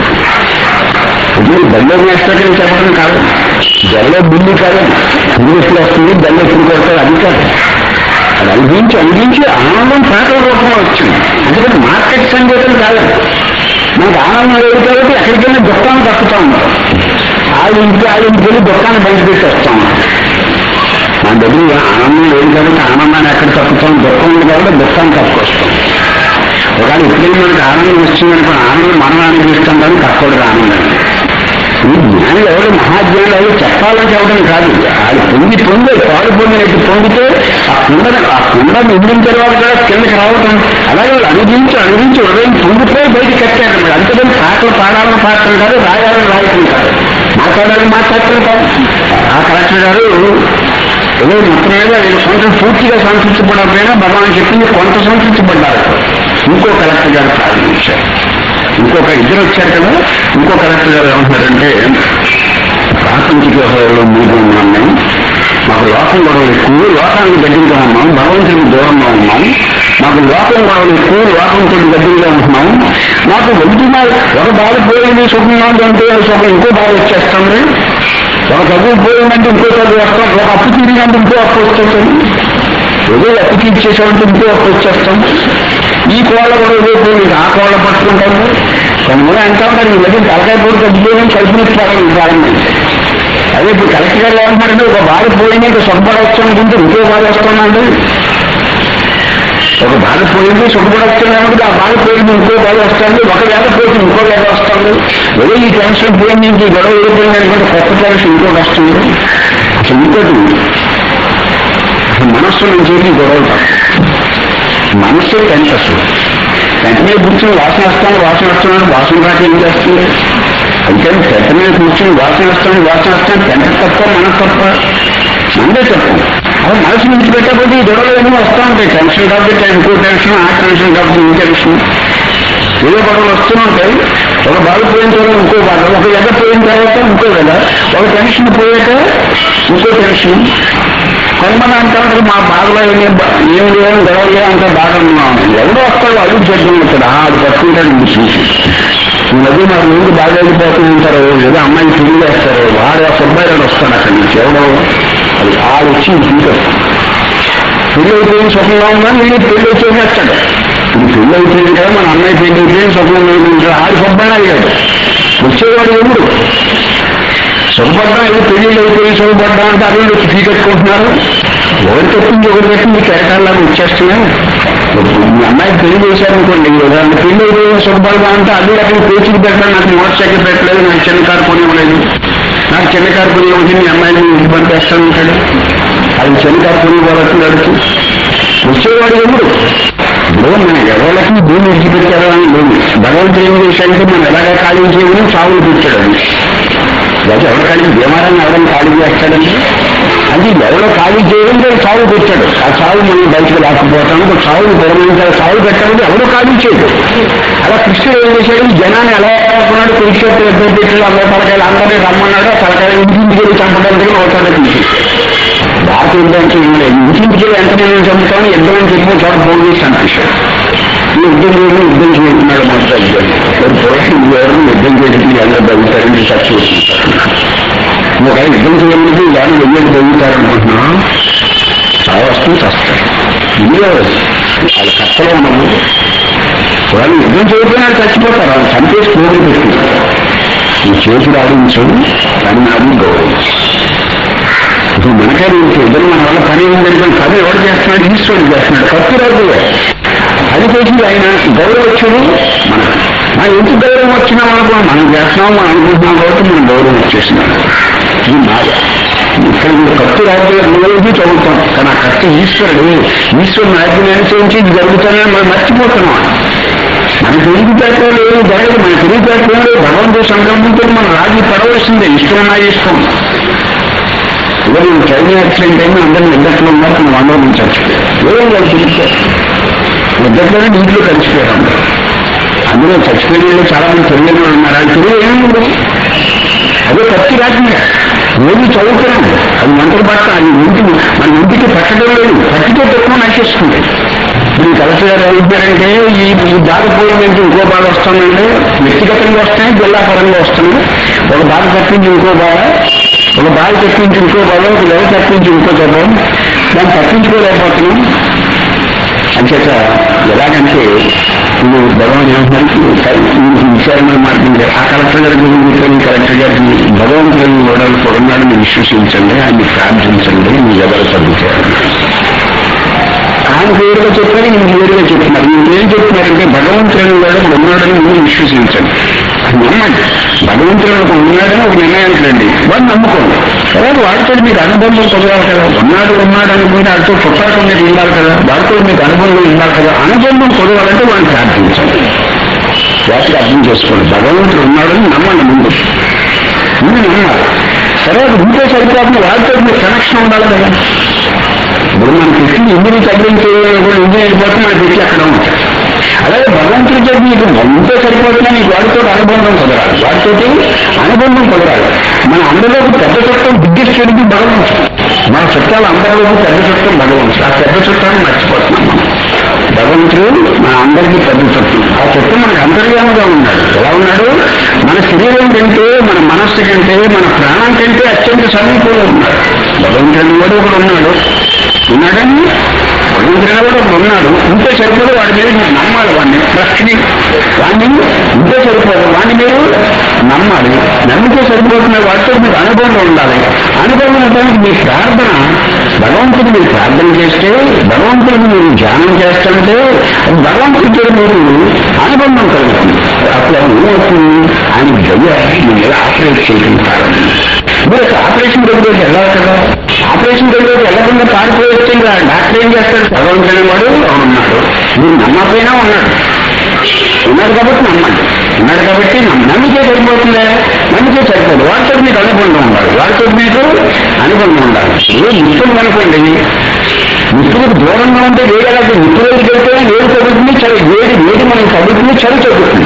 ఇది బల్లో వేస్తాకని చెప్పడం కాదు బల్లో బిల్లు కాదు పురుగు ఎప్పుడు వస్తుంది బెల్ల ఎప్పుడు కొడతాడు అది కాదు అది అనుభవించి అనుభవించి ఆనందం పాటల రూపంలో వచ్చింది అందుకని మార్కెట్ సంగీతం కాదు మనకు ఆనందం లేదు కాబట్టి ఎక్కడికైనా దుఃఖాన్ని తప్పుతా ఉంటాం వాళ్ళ ఇంటికి వాళ్ళ ఇంటికి వెళ్ళి దుఃఖాన్ని బయట పెట్టి వస్తా ఉంటాం మన దగ్గర ఆనందం లేదు కాబట్టి ఆనందాన్ని ఎక్కడ తప్పుతాం దుఃఖం ఉంది కాబట్టి దుఃఖాన్ని తప్పుకొస్తాం ఒకవేళ ఎప్పుడైనా మనకి ఆనందం వచ్చిందనుకో ఆనందం మనం ఆనందిస్తాం కానీ తక్కువ ఆనందం ఈ జ్ఞానులు ఎవరు మహాజ్ఞానులు ఎవరు చెప్పాలని చెప్పడం కాదు అది పొంగి పొంగి పాలు పొందినట్టు పొంగితే ఆ కుండని ఆ కుండ నిండిన తర్వాత కూడా కిందకి రావటం అలాగే వాళ్ళు అనుభవించి అనుభవించి హృదయం పొంగిపోయి బయటికి కట్టారు అంతేకాని పాటలు పాడాలని పాడటం కాదు రాయాలని రాయటం కాదు మాట్లాడాలని మాట్లాడటం కాదు ఆ కలెక్టర్ గారు ఏదో మొత్తం మీద వీళ్ళ సొంతం పూర్తిగా సంతృప్తి పడకపోయినా భగవాన్ చెప్పింది కొంత సంతృప్తి పడ్డారు ఇంకో కలెక్టర్ గారు ప్రారంభించారు ఇంకొక ఇద్దరు వచ్చారు కదా ఇంకో కలెక్టర్ గారు ఏమంటారంటే ప్రాపంచిక వ్యవహారంలో మూడు ఉన్నాం మేము మాకు లోకం గొడవలు ఎక్కువ లోకానికి దగ్గరగా ఉన్నాం భగవంతుడికి దూరంగా ఉన్నాం మాకు లోకం గొడవలు ఎక్కువ లోకంతో దగ్గరగా ఉంటున్నాం మాకు ఒకటి మా ఒక బాధ పోయింది సుఖంగా ఉందంటే సుఖం ఇంకో బాధ వచ్చేస్తుంది ఒక చదువు పోయిందంటే ఇంకో చదువు వస్తాం ఒక అప్పు తీరినంటే ఇంకో అప్పు వచ్చేస్తుంది ఏదో అప్పుకి ఇచ్చేసామంటే ఇంకో అప్పు వచ్చేస్తాం ఈ కోళ్ళ కూడా రేపు మీకు ఆ కోళ్ళ పట్టుకుంటాము కొంతమంది అంటా ఉంటారు ఈ మధ్య తలకాయ పూట తగ్గిపోయిన కల్పించుకోవడం ప్రారంభించి అదే ఇప్పుడు కలెక్టర్ గారు ఏమంటారంటే ఒక బాధ పోయింది ఇంకా సుఖపడవచ్చు అనుకుంటే ఇంకో బాధ వస్తుందండి ఒక బాధ పోయింది సుఖపడొచ్చున్నామంటే ఆ బాధ పోయింది ఇంకో బాధ వస్తుంది ఒక వేళ పోయింది ఇంకో వేళ వస్తుంది ఏదో ఈ టెన్షన్ పోయింది ఇంక ఈ గొడవ వెళ్ళిపోయింది అనుకుంటే కొత్త టెన్షన్ ఇంకోటి వస్తుంది అసలు ఇంకోటి అసలు మనస్సు నుంచి ఈ గొడవలు తప్ప మనస్సు టెంట్ అసలు టెంట్ మీద కూర్చొని వాసన వస్తాను వాసన వస్తున్నాడు వాసన రాక ఏం చేస్తుంది అందుకని టెంట్ మీద కూర్చొని వాసన వస్తాను వాసన వస్తాను టెంట్ తప్ప మనసు తప్ప మందే తప్పు అది మనసు నుంచి పెట్టకపోతే ఈ గొడవలు ఏమో వస్తూ ఉంటాయి టెన్షన్ కాబట్టి ఇంకో టెన్షన్ ఆ టెన్షన్ కాబట్టి ఈ టెన్షన్ ఏదో గొడవలు వస్తూనే ఉంటాయి ఒక బాధ పోయిన తర్వాత ఇంకో బాధ ఒక ఎద పోయిన తర్వాత ఇంకో ఎద ఒక టెన్షన్ పోయాక ఇంకో టెన్షన్ కొంతమంది అంటా ఉంటారు మా బాధలో ఏమి ఏమి లేవు గొడవ లేవు అంత బాధ ఉన్నాం ఎవడో వస్తాడు అడుగు చేద్దాం ఉంటాడు ఆ అది పట్టుకుంటాడు ఇంక చూసి ఈ మధ్య నాకు ముందు బాగా వెళ్ళిపోతూ ఉంటారు ఏదో అమ్మాయి పెళ్లి చేస్తారు వాడు ఆ సుబ్బాయి వస్తాడు అక్కడి నుంచి ఎవడో అది ఆ వచ్చి తీసుకొస్తాడు పెళ్లి అయిపోయిన సుఖంగా ఉందని వీళ్ళు పెళ్లి వచ్చేసి వచ్చాడు ఇది పెళ్లి అయిపోయింది కదా మన అన్నయ్య పెళ్లి అయిపోయింది సుఖంగా అయిపోయింది ఆడి సుఖమైన అడిగాడు వచ్చేవాడు ఎప్పుడు సుఖపడ్డా ఏదో పెళ్లిళ్ళు అయిపోయి సుఖపడ్డా అంటే అదే వచ్చి ఫీ కట్టుకుంటున్నారు ఎవరు తప్పింది ఎవరు తప్పింది కెరటాల్లాగా వచ్చేస్తున్నాయి మీ అమ్మాయి పెళ్లి చేశారు అనుకోండి దాన్ని పెళ్లి అయిపోయి సుఖపడదా అంటే అదే అక్కడ పేచీకి పెట్టాలి నాకు మోటార్ సైకిల్ పెట్టలేదు నాకు చిన్న కారు కొనివ్వలేదు నాకు చిన్న కారు కొనివ్వదు మీ అమ్మాయిని ఇంటి పంపేస్తాను ఉంటాడు అది చిన్న కారు కొనివ్వాలని అడుగుతూ వచ్చేవాడు ఎప్పుడు ఇప్పుడు మన ఎవరికి భూమి విడిచిపెట్టారు అని లేదు భగవంతుడు ఏం చేశాడంటే మనం ఎలాగా ఖాళీ చేయమని చావులు పెట్టాడు లేకపోతే ఎవరి ఖాళీ బీమారాన్ని ఎవరైనా ఖాళీ చేస్తాడండి అది ఎవరో ఖాళీ చేయడం దాన్ని చావు పెట్టాడు ఆ చావు మనం బయటకు రాకపోవటానికి చావుని పొరమించాలి చావు పెట్టాలంటే ఎవరో ఖాళీ చేయడు అలా కృష్ణుడు ఏం చేశాడు ఈ జనాన్ని ఎలా అనుకున్నాడు కురుక్షేత్ర యుద్ధం పెట్టాడు అందరూ తలకాయలు అందరినీ రమ్మన్నాడు ఆ తలకాయలు ఇంటింటికి వెళ్ళి చంపడానికి ఒకసారి తీసేసాడు భారత యుద్ధానికి ఇంటింటికి వెళ్ళి ఎంతమంది చంపుతామని యుద్ధం అని చెప్పి చోట ఫోన్ చేసి అనిపిస్తాడు ఈ యుద్ధం చేయడం యుద్ధం చేస్తున్నాడు మొదట యుద్ధం పోరాటం ఎవరు యుద్ధం చేయడానికి అందరూ తగ్గుతారని ఖర్చు పెట్టుకుంటారు ఒక యుద్ధం చేయడానికి వాళ్ళు వెయ్యి తగ్గుతారనుకుంటున్నా చాలా వస్తువు చస్తారు ఇందులో వాళ్ళ కష్టలో ఉన్నాము వాళ్ళు యుద్ధం చేయకపోయినా చచ్చిపోతారు వాళ్ళు చంపేసి కోరి పెట్టుకుంటారు ఈ చేతులు ఆడించు కానీ నాది గౌరవించు ఇప్పుడు మనకే ఇద్దరు మన వల్ల పని ఏంటంటే పని ఎవరు చేస్తున్నాడు ఈశ్వరుడు చేస్తున్నాడు కత్తి రాదు అది చేసింది ఆయన గౌరవం వచ్చాడు మనకు మన ఎందుకు గౌరవం వచ్చినా మనకు మనం చేస్తున్నాం మనం అనుకుంటున్నాం కాబట్టి మనం గౌరవం వచ్చేసినాం ఇది మాయ ఇక్కడ మీరు కత్తి రాజు రోజు చదువుతాం కానీ ఆ కత్తి ఈశ్వరుడు ఈశ్వరుని ఆజ్ఞని అనుసరించి ఇది జరుగుతానని మనం మర్చిపోతున్నాం మన తెలివితేటలు ఏమి జరగదు మన తెలివితేటలు భగవంతుడు సంకల్పంతో మనం రాజీ పడవలసిందే ఇష్టం నా ఇష్టం ఇదే నేను ట్రైన్ యాక్సిడెంట్ అయినా అందరినీ నిద్దట్లో ఉన్నారు మనం అందరం నుంచి చచ్చిపోయాం ఏం వాళ్ళు తెలిపారు నిద్దట్లోనే నీటిలో కలిసిపోయారు అందరూ అందులో చచ్చిపోయిన వాళ్ళు చాలా మంది తెలియని వాళ్ళు ఉన్నారు అది తెలియ ఏమి అదే కత్తి రాకుండా రోజు చదువుతున్నాం అది మంటలు పట్ట అది ఇంటికి మన ఇంటికి పట్టడం లేదు పట్టితో తక్కువ నచ్చేస్తుంది ఇప్పుడు ఈ కలెక్టర్ గారు ఏమంటారంటే ఈ ఈ బాధ పోయిందంటే ఇంకో బాధ వస్తుందండి వ్యక్తిగతంగా వస్తాయి జిల్లా పరంగా వస్తుంది ఒక బాధ తప్పించి ఇంకో బాధ ఒక బాధ తప్పించి ఇంకో బాధ ఒక లెవ తప్పించి ఇంకో జబ్బం దాన్ని తప్పించుకోలేకపోతున్నాం అంచేత ఎలాగంటే ఇది భగవాన్ ఏమంటున్నారు మీకు విచారణ మార్గం లేదు. ఆ కలెక్టర్ గారికి కూర్చొని కలెక్టర్ గారికి భగవంతుని కూడా ఉన్నాడు మీరు విశ్వసించండి ఆయన్ని ప్రార్థించండి మీ ఎవరు తగ్గుతారు ఆయన వేరుగా చెప్పారు ఇంక వేరుగా చెప్తున్నారు ఇంకేం చెప్తున్నారంటే భగవంతుని కూడా ఒకడు ఉన్నాడని మీరు విశ్వసించండి నమ్మండి భగవంతుడు ఒక ఉన్నాడని ఒక నిర్ణయానికి రండి వాడు నమ్ముకోండి తర్వాత వాడితో మీకు అనుబంధం కుదరాలి కదా ఉన్నాడు ఉన్నాడని మీరు వాడితో పుట్టాక మీరు ఉండాలి కదా వాడితో మీకు అనుబంధం ఉండాలి కదా అనుబంధం కుదరాలంటే వాడిని ప్రార్థించండి జాతికి అర్థం చేసుకోండి భగవంతుడు ఉన్నాడని నమ్మండి ముందు ముందు నమ్మాలి సరే అది ఉంటే సరిపోతుంది వాడితో మీకు కనెక్షన్ ఉండాలి కదా ఇప్పుడు మన పెట్టి ఇంజిని తగ్గించే ఇంజిన్ వెళ్ళిపోతే మన పెట్టి అక్కడ ఉంటాయి అలాగే భగవంతుడి చేతి నీకు ఉంటే సరిపోతున్నా నీకు వాడితో అనుబంధం కుదరాలి వాడితోటి అనుబంధం కుదరాలి మన అందరిలోకి పెద్ద చుట్టం బిగ్గెస్ట్ ఎడికి భగవంతుడు మన చుట్టాలు అందరిలోకి పెద్ద చుట్టం భగవంతుడు ఆ పెద్ద చుట్టాన్ని మర్చిపోతున్నాం మనం భగవంతుడు మన అందరికీ పెద్ద చుట్టం ఆ చుట్టం మనకు అంతర్యాముగా ఉన్నాడు ఎలా ఉన్నాడు మన శరీరం కంటే మన మనస్సు కంటే మన ప్రాణం కంటే అత్యంత సమీపంలో ఉన్నాడు భగవంతుడు కూడా ఒకడు ఉన్నాడు ఉన్నాడని భగవంతుడు కూడా ఒకడు ఉన్నాడు ఉంటే సరిపోదు వాడి మీద మీరు నమ్మాలి వాడిని ట్రస్ట్ని వాడిని ఉంటే సరిపోదు వాడిని మీరు నమ్మాలి నమ్మితే సరిపోతున్న వాటితో మీకు అనుభవం ఉండాలి అనుభవం ఉండడానికి మీ ప్రార్థన భగవంతుడు మీరు ప్రార్థన చేస్తే భగవంతుడిని మీరు ధ్యానం చేస్తుంటే అది భగవంతుడితో మీరు అనుబంధం కలుగుతుంది అప్పుడు అది ఏమవుతుంది ఆయన దయ్య మీరు ఎలా ఆపరేట్ చేయడం ప్రారంభించారు మీరు అసలు ఆపరేషన్ దగ్గరికి వెళ్ళాలి కదా ఆపరేషన్ దగ్గరికి వెళ్ళకుండా పారిపోయేస్తే ఇంకా డాక్టర్ ఏం చేస్తాడు భగవంతుని వాడు ఉన్నాడు మీరు నమ్మకపోయినా ఉన్నాడు ఉన్నాడు కాబట్టి నమ్మండి ఉన్నాడు కాబట్టి నమ్మ- నమ్మితే సరిపోతుందే నమ్మితే సరిపోదు వాటితో మీకు అనుబంధం ఉండాలి వాటితో మీకు అనుబంధం ఉండాలి ఏ నిప్పులు అనుకోండి నిప్పులకు దూరంగా ఉంటే వేడి ఎలా నిప్పు దగ్గరికి వెళ్తే వేడి తగ్గుతుంది చలి వేడి వేడి మనకి తగ్గుతుంది చలి తగ్గుతుంది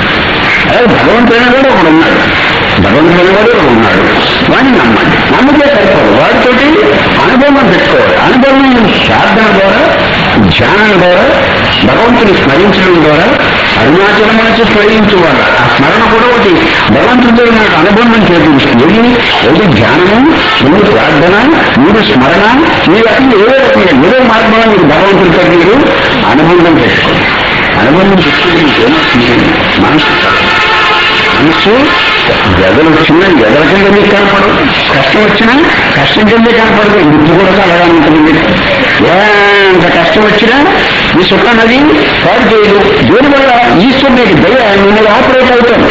అదే భగవంతుడైన కూడా ఒకడు ఉన్నాడు భగవంతుడైన కూడా ఒకడు ఉన్నాడు వాడిని నమ్మండి నమ్మితే సరిపోదు వాడితోటి అనుభవం పెట్టుకోవాలి అనుభవం ప్రార్థన ద్వారా ధ్యానం ద్వారా భగవంతుని స్మరించడం ద్వారా అరుణాచలం నుంచి స్మరించు వాళ్ళ ఆ స్మరణ కూడా ఒకటి భగవంతుడితో మనకు అనుబంధం చేకూరుస్తుంది ఏది ఏది ధ్యానము మూడు ప్రార్థన మూడు స్మరణ ఈ రకంగా ఏదో రకంగా ఏదో మార్గంలో మీరు భగవంతుడితో మీరు అనుబంధం పెట్టుకోండి అనుబంధం పెట్టుకుంటే మీకు ఏమవుతుంది మనసు చాలు. మనసు ఎదలు వచ్చినా ఎదల కింద మీకు కనపడదు కష్టం వచ్చినా కష్టం కిందే కనపడదు బుద్ధి కూడా అలాగా ఉంటుంది మీరు ఎంత కష్టం వచ్చినా ఈ సుఖ నది పాడు చేయదు దేనివల్ల ఈశ్వరుడికి దయ మిమ్మల్ని ఆపరేట్ అవుతాను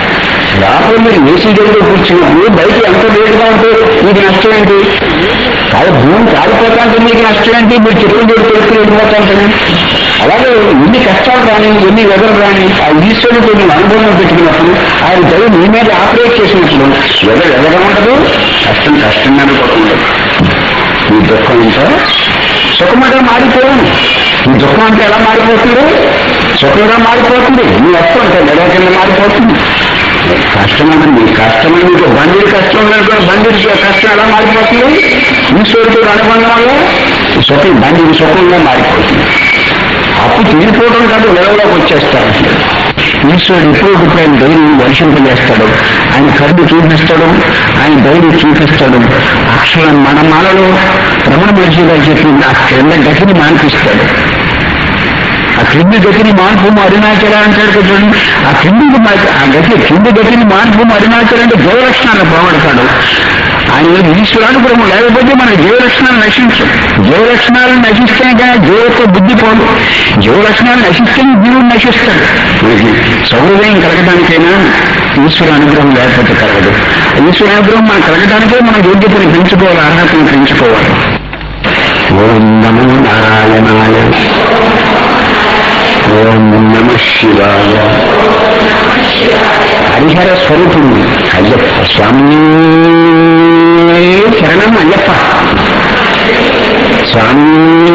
లోపల మీరు ఏసీ గదిలో కూర్చున్నప్పుడు బయట ఎంత వేడిగా ఉంటే మీకు నష్టం ఏంటి కాదు భూమి కాలిపోతా అంటే మీకు నష్టం ఏంటి మీరు చెప్పులు మీరు తెలుసుకుని వెళ్ళిపోతా ఉంటుంది అలాగే ఎన్ని కష్టాలు రాని ఎన్ని వెదలు రాని ఆ ఈశ్వరుడితో నువ్వు అనుభవం పెట్టుకున్నప్పుడు ఆయన దయ నీ మీద ఆపరేట్ చేసినప్పుడు వెదర్ ఎదగా ఉండదు కష్టం కష్టంగానే కూడా ఉండదు ఈ దుఃఖం అంతా సుఖమంటే మారిపోయాను ఈ దుఃఖం అంటే ఎలా మారిపోతుంది సుఖంగా మారిపోతుంది నీ అర్థం అంటే నెల కింద మారిపోతుంది కష్టమంటే మీ కష్టమని మీకు బండిడి కష్టం ఉన్నప్పుడు బండిడి కష్టం ఎలా మారిపోతుంది ఈశ్వరుడితో అనుబంధం వల్ల ఈ సుఖం బండిడి సుఖంగా మారిపోతుంది అప్పు తీరిపోవడం కాదు నిలవలోకి వచ్చేస్తారు ఈశ్వరుడు ఇప్పుడు ఆయన దైని వర్షింపజేస్తాడు ఆయన కరుడు చూపిస్తాడు ఆయన దైని చూపిస్తాడు అక్షరం మన మాలలో రమణ మహర్షి గారు చెప్పింది ఆ క్రింద గతిని మానిపిస్తాడు ఆ క్రింది గతిని మాన్పు అరుణాచల అంటాడు కదా చూడండి ఆ క్రింది మా- ఆ గతి క్రింది గతిని మాన్పు అరుణాచల అంటే జీవలక్షణాన్ని పోగొడతాడు ఆయన ఈశ్వరానుగ్రహం లేకపోతే మన జీవలక్షణాలు నశించు జీవలక్షణాలు నశిస్తే కానీ జీవత్వ బుద్ధి పోదు జీవలక్షణాలు నశిస్తేనే జీవుడు నశిస్తాడు మనకి సౌహృదయం కలగడానికైనా ఈశ్వర అనుగ్రహం లేకపోతే కలగదు ఈశ్వర అనుగ్రహం మనం కలగడానికే మనం యోగ్యతను పెంచుకోవాలి అర్హతను పెంచుకోవాలి ఓం నమో నారాయణాయ ఓం నమ శివాయ హరిహర స్వరూపుడు అయ్యప్ప స్వామి శరణం అయ్యప్ప స్వామి